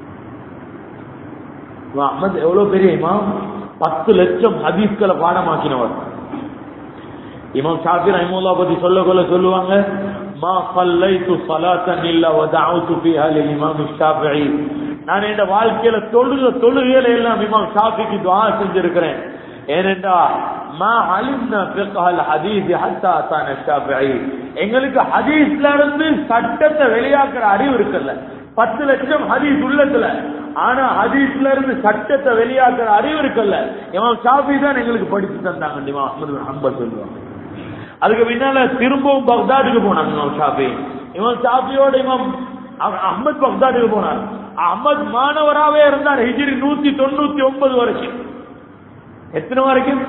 இமாம் அஹ்மத் எவ்வளவு பெரிய இமாம் பத்து லட்சம் ஹதீஸ்களை பாடமாக்கினவர் இமாம் ஷாஃபி ரஹிமுல்லா பத்தி சொல்ல கொள்ள சொல்லுவாங்க மா சல்லைத்து ஸலாத்தன் இல்லா வதஅவுது ஃபீஹா லில் இமாம் ஷாஃபிஈ நான் இந்த வாழ்க்கையில தொழுக தொழுகையில எல்லாம் இமாம் ஷாஃபிக்கு துஆ செஞ்சிருக்கிறேன் ஏனென்றா மா அலிம்னா ஃபிக்ஹல் ஹதீஸ் ஹத்தா அத்தான ஷாஃபிஈ எங்களுக்கு ஹதீஸ்ல இருந்து சட்டத்தை வெளியாக்குற அறிவு இருக்குல்ல பத்து லட்சம் ஹதீஸ் உள்ளத்துல ஆனா ஹதீஸ்ல இருந்து சட்டத்தை வெளியாக்குற அறிவு இருக்குல்ல இமாம் ஷாஃபி தான் எங்களுக்கு படிச்சு தந்தாங்க இமாம் அஹ்மது பின் ஹம்பல் சொல்லுவாங்க அதுக்கு பின்னால திரும்பவும் பக்தாதுக்கு போனாங்க இமாம் ஷாஃபி இமாம் ஷாஃபியோட இமாம் அஹ் அஹ்மத் பக்தாதுக்கு போனார் அஹ்மத் மாணவராவே இருந்தார் ஹிஜ்ரி நூத்தி தொண்ணூத்தி ஒன்பது வரைக்கும் எத்தனை வரைக்கும்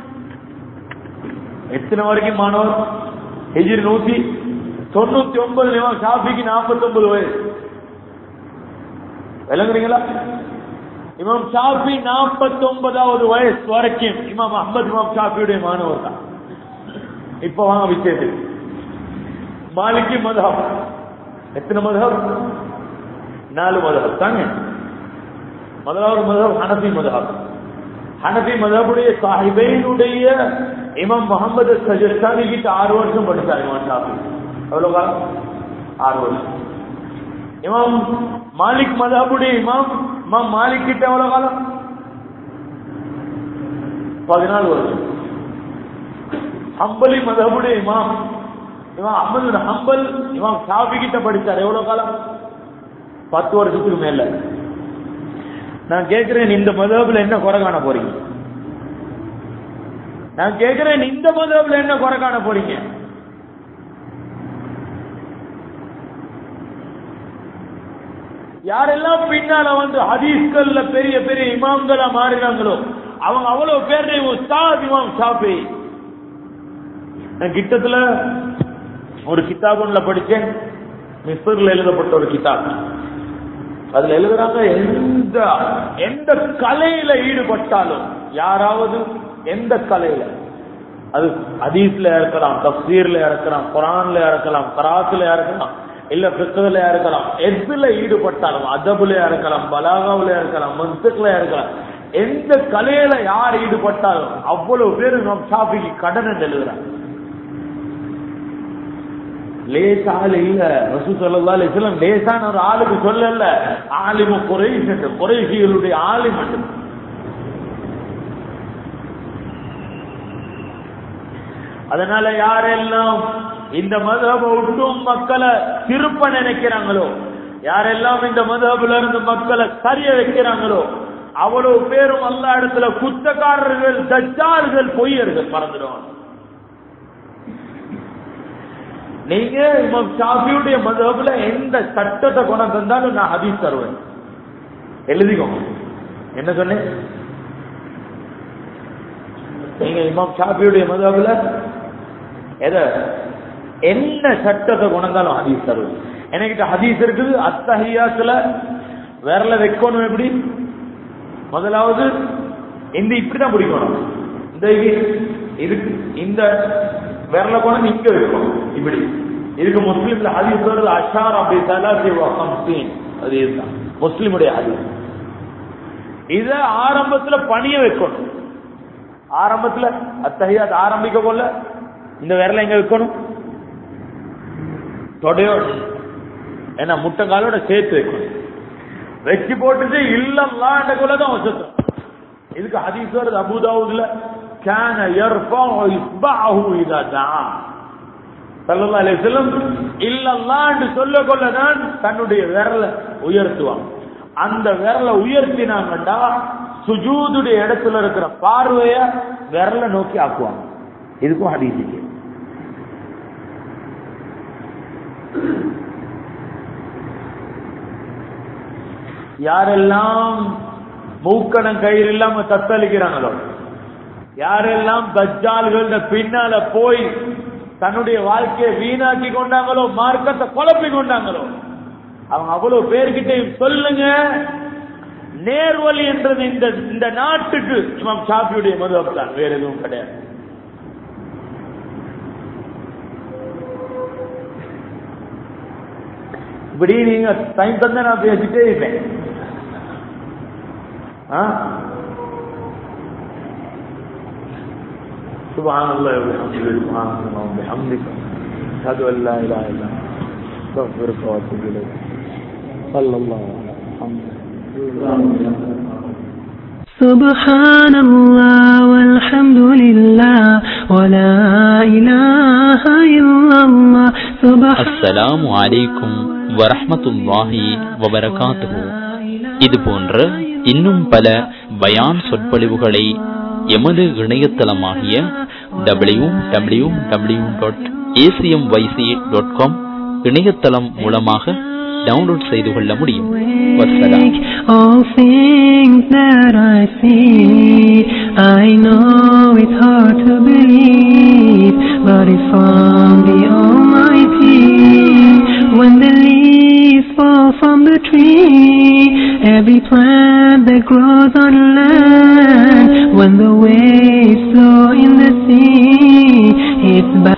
எத்தனை வரைக்கும் மாணவர் ஹிஜ்ரி நூத்தி தொண்ணூத்தி ஒன்பது இமாம் ஷாஃபிக்கு நாற்பத்தி ஒன்பது வயசு விளங்குறீங்களா இமாம் ஷாஃபி நாற்பத்தி ஒன்பதாவது வயசு வரைக்கும் இமாம் அஹ்மத் இமாம் ஷாஃபியுடைய மாணவர் தான் இப்ப வாங்க விஷயத்துக்கு மாலிகி மதம் எத்தனை மதம் நாலு மதம் தாங்க முதலாவது மதம் ஹனபி மதம் ஹனபி மதபுடைய சாஹிபைனுடைய இமாம் முகமது சஜஸ்தானி கிட்ட ஆறு வருஷம் படிச்சார் இமாம் ஷாஃபி எவ்வளவு காலம் ஆறு வருஷம் இமாம் மாலிக் மதபுடைய இமாம் இமாம் மாலிக் கிட்ட எவ்வளவு காலம் பதினாலு வருஷம் ஹம்பலி மதபுடைய இமாம் இமாம் அஹமது பின் ஹம்பல் இமாம் ஷாஃபி கிட்ட படிச்சார் எவ்வளவு காலம் பத்து வருஷத்துக்கு மேல நான் கேட்கிறேன் இந்த மதபுல என்ன குறை காண போறீங்க நான் கேட்கிறேன் இந்த மதபுல என்ன குறை காண போறீங்க யாரெல்லாம் பின்னால வந்து ஹதீஸ்கள்ல பெரிய பெரிய இமாம்களா மாறினாங்களோ அவங்க அவ்வளவு பேருடைய உஸ்தாத் இமாம் ஷாஃபி நான் கிட்டத்துல ஒரு கிதாப் ஒன்றுல படிச்சேன் மிஸ்ர்ல எழுதப்பட்ட ஒரு கிதாப் அதுல எழுதுறாங்க எந்த எந்த கலையில ஈடுபட்டாலும் யாராவது எந்த கலையில அது ஹதீஸ்ல இருக்கலாம் தப்சீர்ல இருக்கலாம் குரான்ல இருக்கலாம் கராத்துல இருக்கலாம் இல்ல பிக்கதுல இருக்கலாம் எதுல ஈடுபட்டாலும் அதபுல இருக்கலாம் பலாகாவுல இருக்கலாம் மன்சுக்ல இருக்கலாம் எந்த கலையில யார் ஈடுபட்டாலும் அவ்வளவு பேர் நம் ஷாஃபிக்கு கடன் எழுதுறாங்க லேசால் இல்ல ரசூ சல்லா அலிஸ்லாம் லேசான ஒரு ஆளுக்கு சொல்லல ஆலிமு குறைஷ் என்று குறைஷிகளுடைய ஆலிம் என்று அதனால யாரெல்லாம் இந்த மதபை விட்டும் மக்களை திருப்ப நினைக்கிறாங்களோ யாரெல்லாம் இந்த மதபுல இருந்து மக்களை சரிய வைக்கிறாங்களோ அவ்வளவு பேரும் அல்ல இடத்துல குத்தக்காரர்கள் தச்சார்கள் பொய்யர்கள் மறந்துடுவாங்க நீங்க இமாம் ஷாஃபியுடைய மதபுல எந்த சட்டத்தை கொண்டு வந்தாலும் நான் ஹதீஸ் தருவேன் எழுதிக்கோங்க என்ன சொன்னேன் நீங்க இமாம் ஷாஃபியுடைய மதபுல எத என்ன சட்டத்தை கொண்டாலும் ஹதீஸ் தருவேன் என்கிட்ட ஹதீஸ் இருக்குது அத்தஹியாத்துல விரல வைக்கணும் எப்படி முதலாவது இந்த இப்படிதான் பிடிக்கணும் இந்த இதுக்கு இந்த விரல கொண்டு இங்க வைக்கணும் இப்படி இதுக்கு முஸ்லீம்ல ஹதீஸ் வருது அஷார் அப்படி தலாசி ஹம்சீன் அது இதுதான் முஸ்லீமுடைய ஹதீஸ் இத ஆரம்பத்துல பணிய வைக்கணும் ஆரம்பத்துல அத்தகையாத் ஆரம்பிக்க கொள்ள இந்த விரல எங்க வைக்கணும் தொடையோட ஏன்னா முட்டங்காலோட சேர்த்து வைக்கணும் வச்சு போட்டுட்டு இல்லல்லாண்ட தான் வசத்தம் இதுக்கு ஹதீஸ் வருது அபுதாவுதுல كان يرفع إصبعه إذا دعا சல்லல்லா அலிஸ்லம் இல்லல்லான்னு சொல்ல கொள்ளதான் தன்னுடைய விரல உயர்த்துவாங்க அந்த விரல உயர்த்தினாங்கண்டா சுஜூதுடைய இடத்துல இருக்கிற பார்வைய விரல நோக்கி ஆக்குவாங்க இதுக்கும் ஹதீஸுக்கு யாரெல்லாம் மூக்கணம் கயிறு இல்லாம தத்தளிக்கிறாங்களோ யாரெல்லாம் தஜ்ஜால்கள பின்னால போய் தன்னுடைய வாழ்க்கையை வீணாக்கி கொண்டாங்களோ மார்க்கத்தை குழப்பி கொண்டாங்களோ அவங்க அவ்வளவு பேர்கிட்டையும் சொல்லுங்க நேர்வழி என்றது இந்த இந்த நாட்டுக்கு இமாம் ஷாஃபியுடைய மதுவப் தான் வேற எதுவும் கிடையாது இப்படி நீங்க டைம் தந்த நான் பேசிட்டே இருப்பேன் سبحان الله وبحمده سبحان الله وبحمدك أشهد أن لا إله إلا أنت أستغفرك وأتوب إليك صلى الله على محمد سبحان الله والحمد لله ولا إله إلا الله سبحان அஸ்ஸலாமு அலைக்கும் வரஹ்மத்துல்லாஹி வபரகாத்துஹு இது போன்ற இன்னும் பல பயான் சொற்பொழிவுகளை எமது இணையதளமாகிய W W W dot ACM YC dot com இணையதளம் மூலமாக டவுன்லோட் செய்து கொள்ள முடியும் வசலாம் All things that I see, I know it's hard to believe, but it's from the Almighty. When the leaves fall from the tree, every plant that grows on land, when the waves flow in the sea, it's by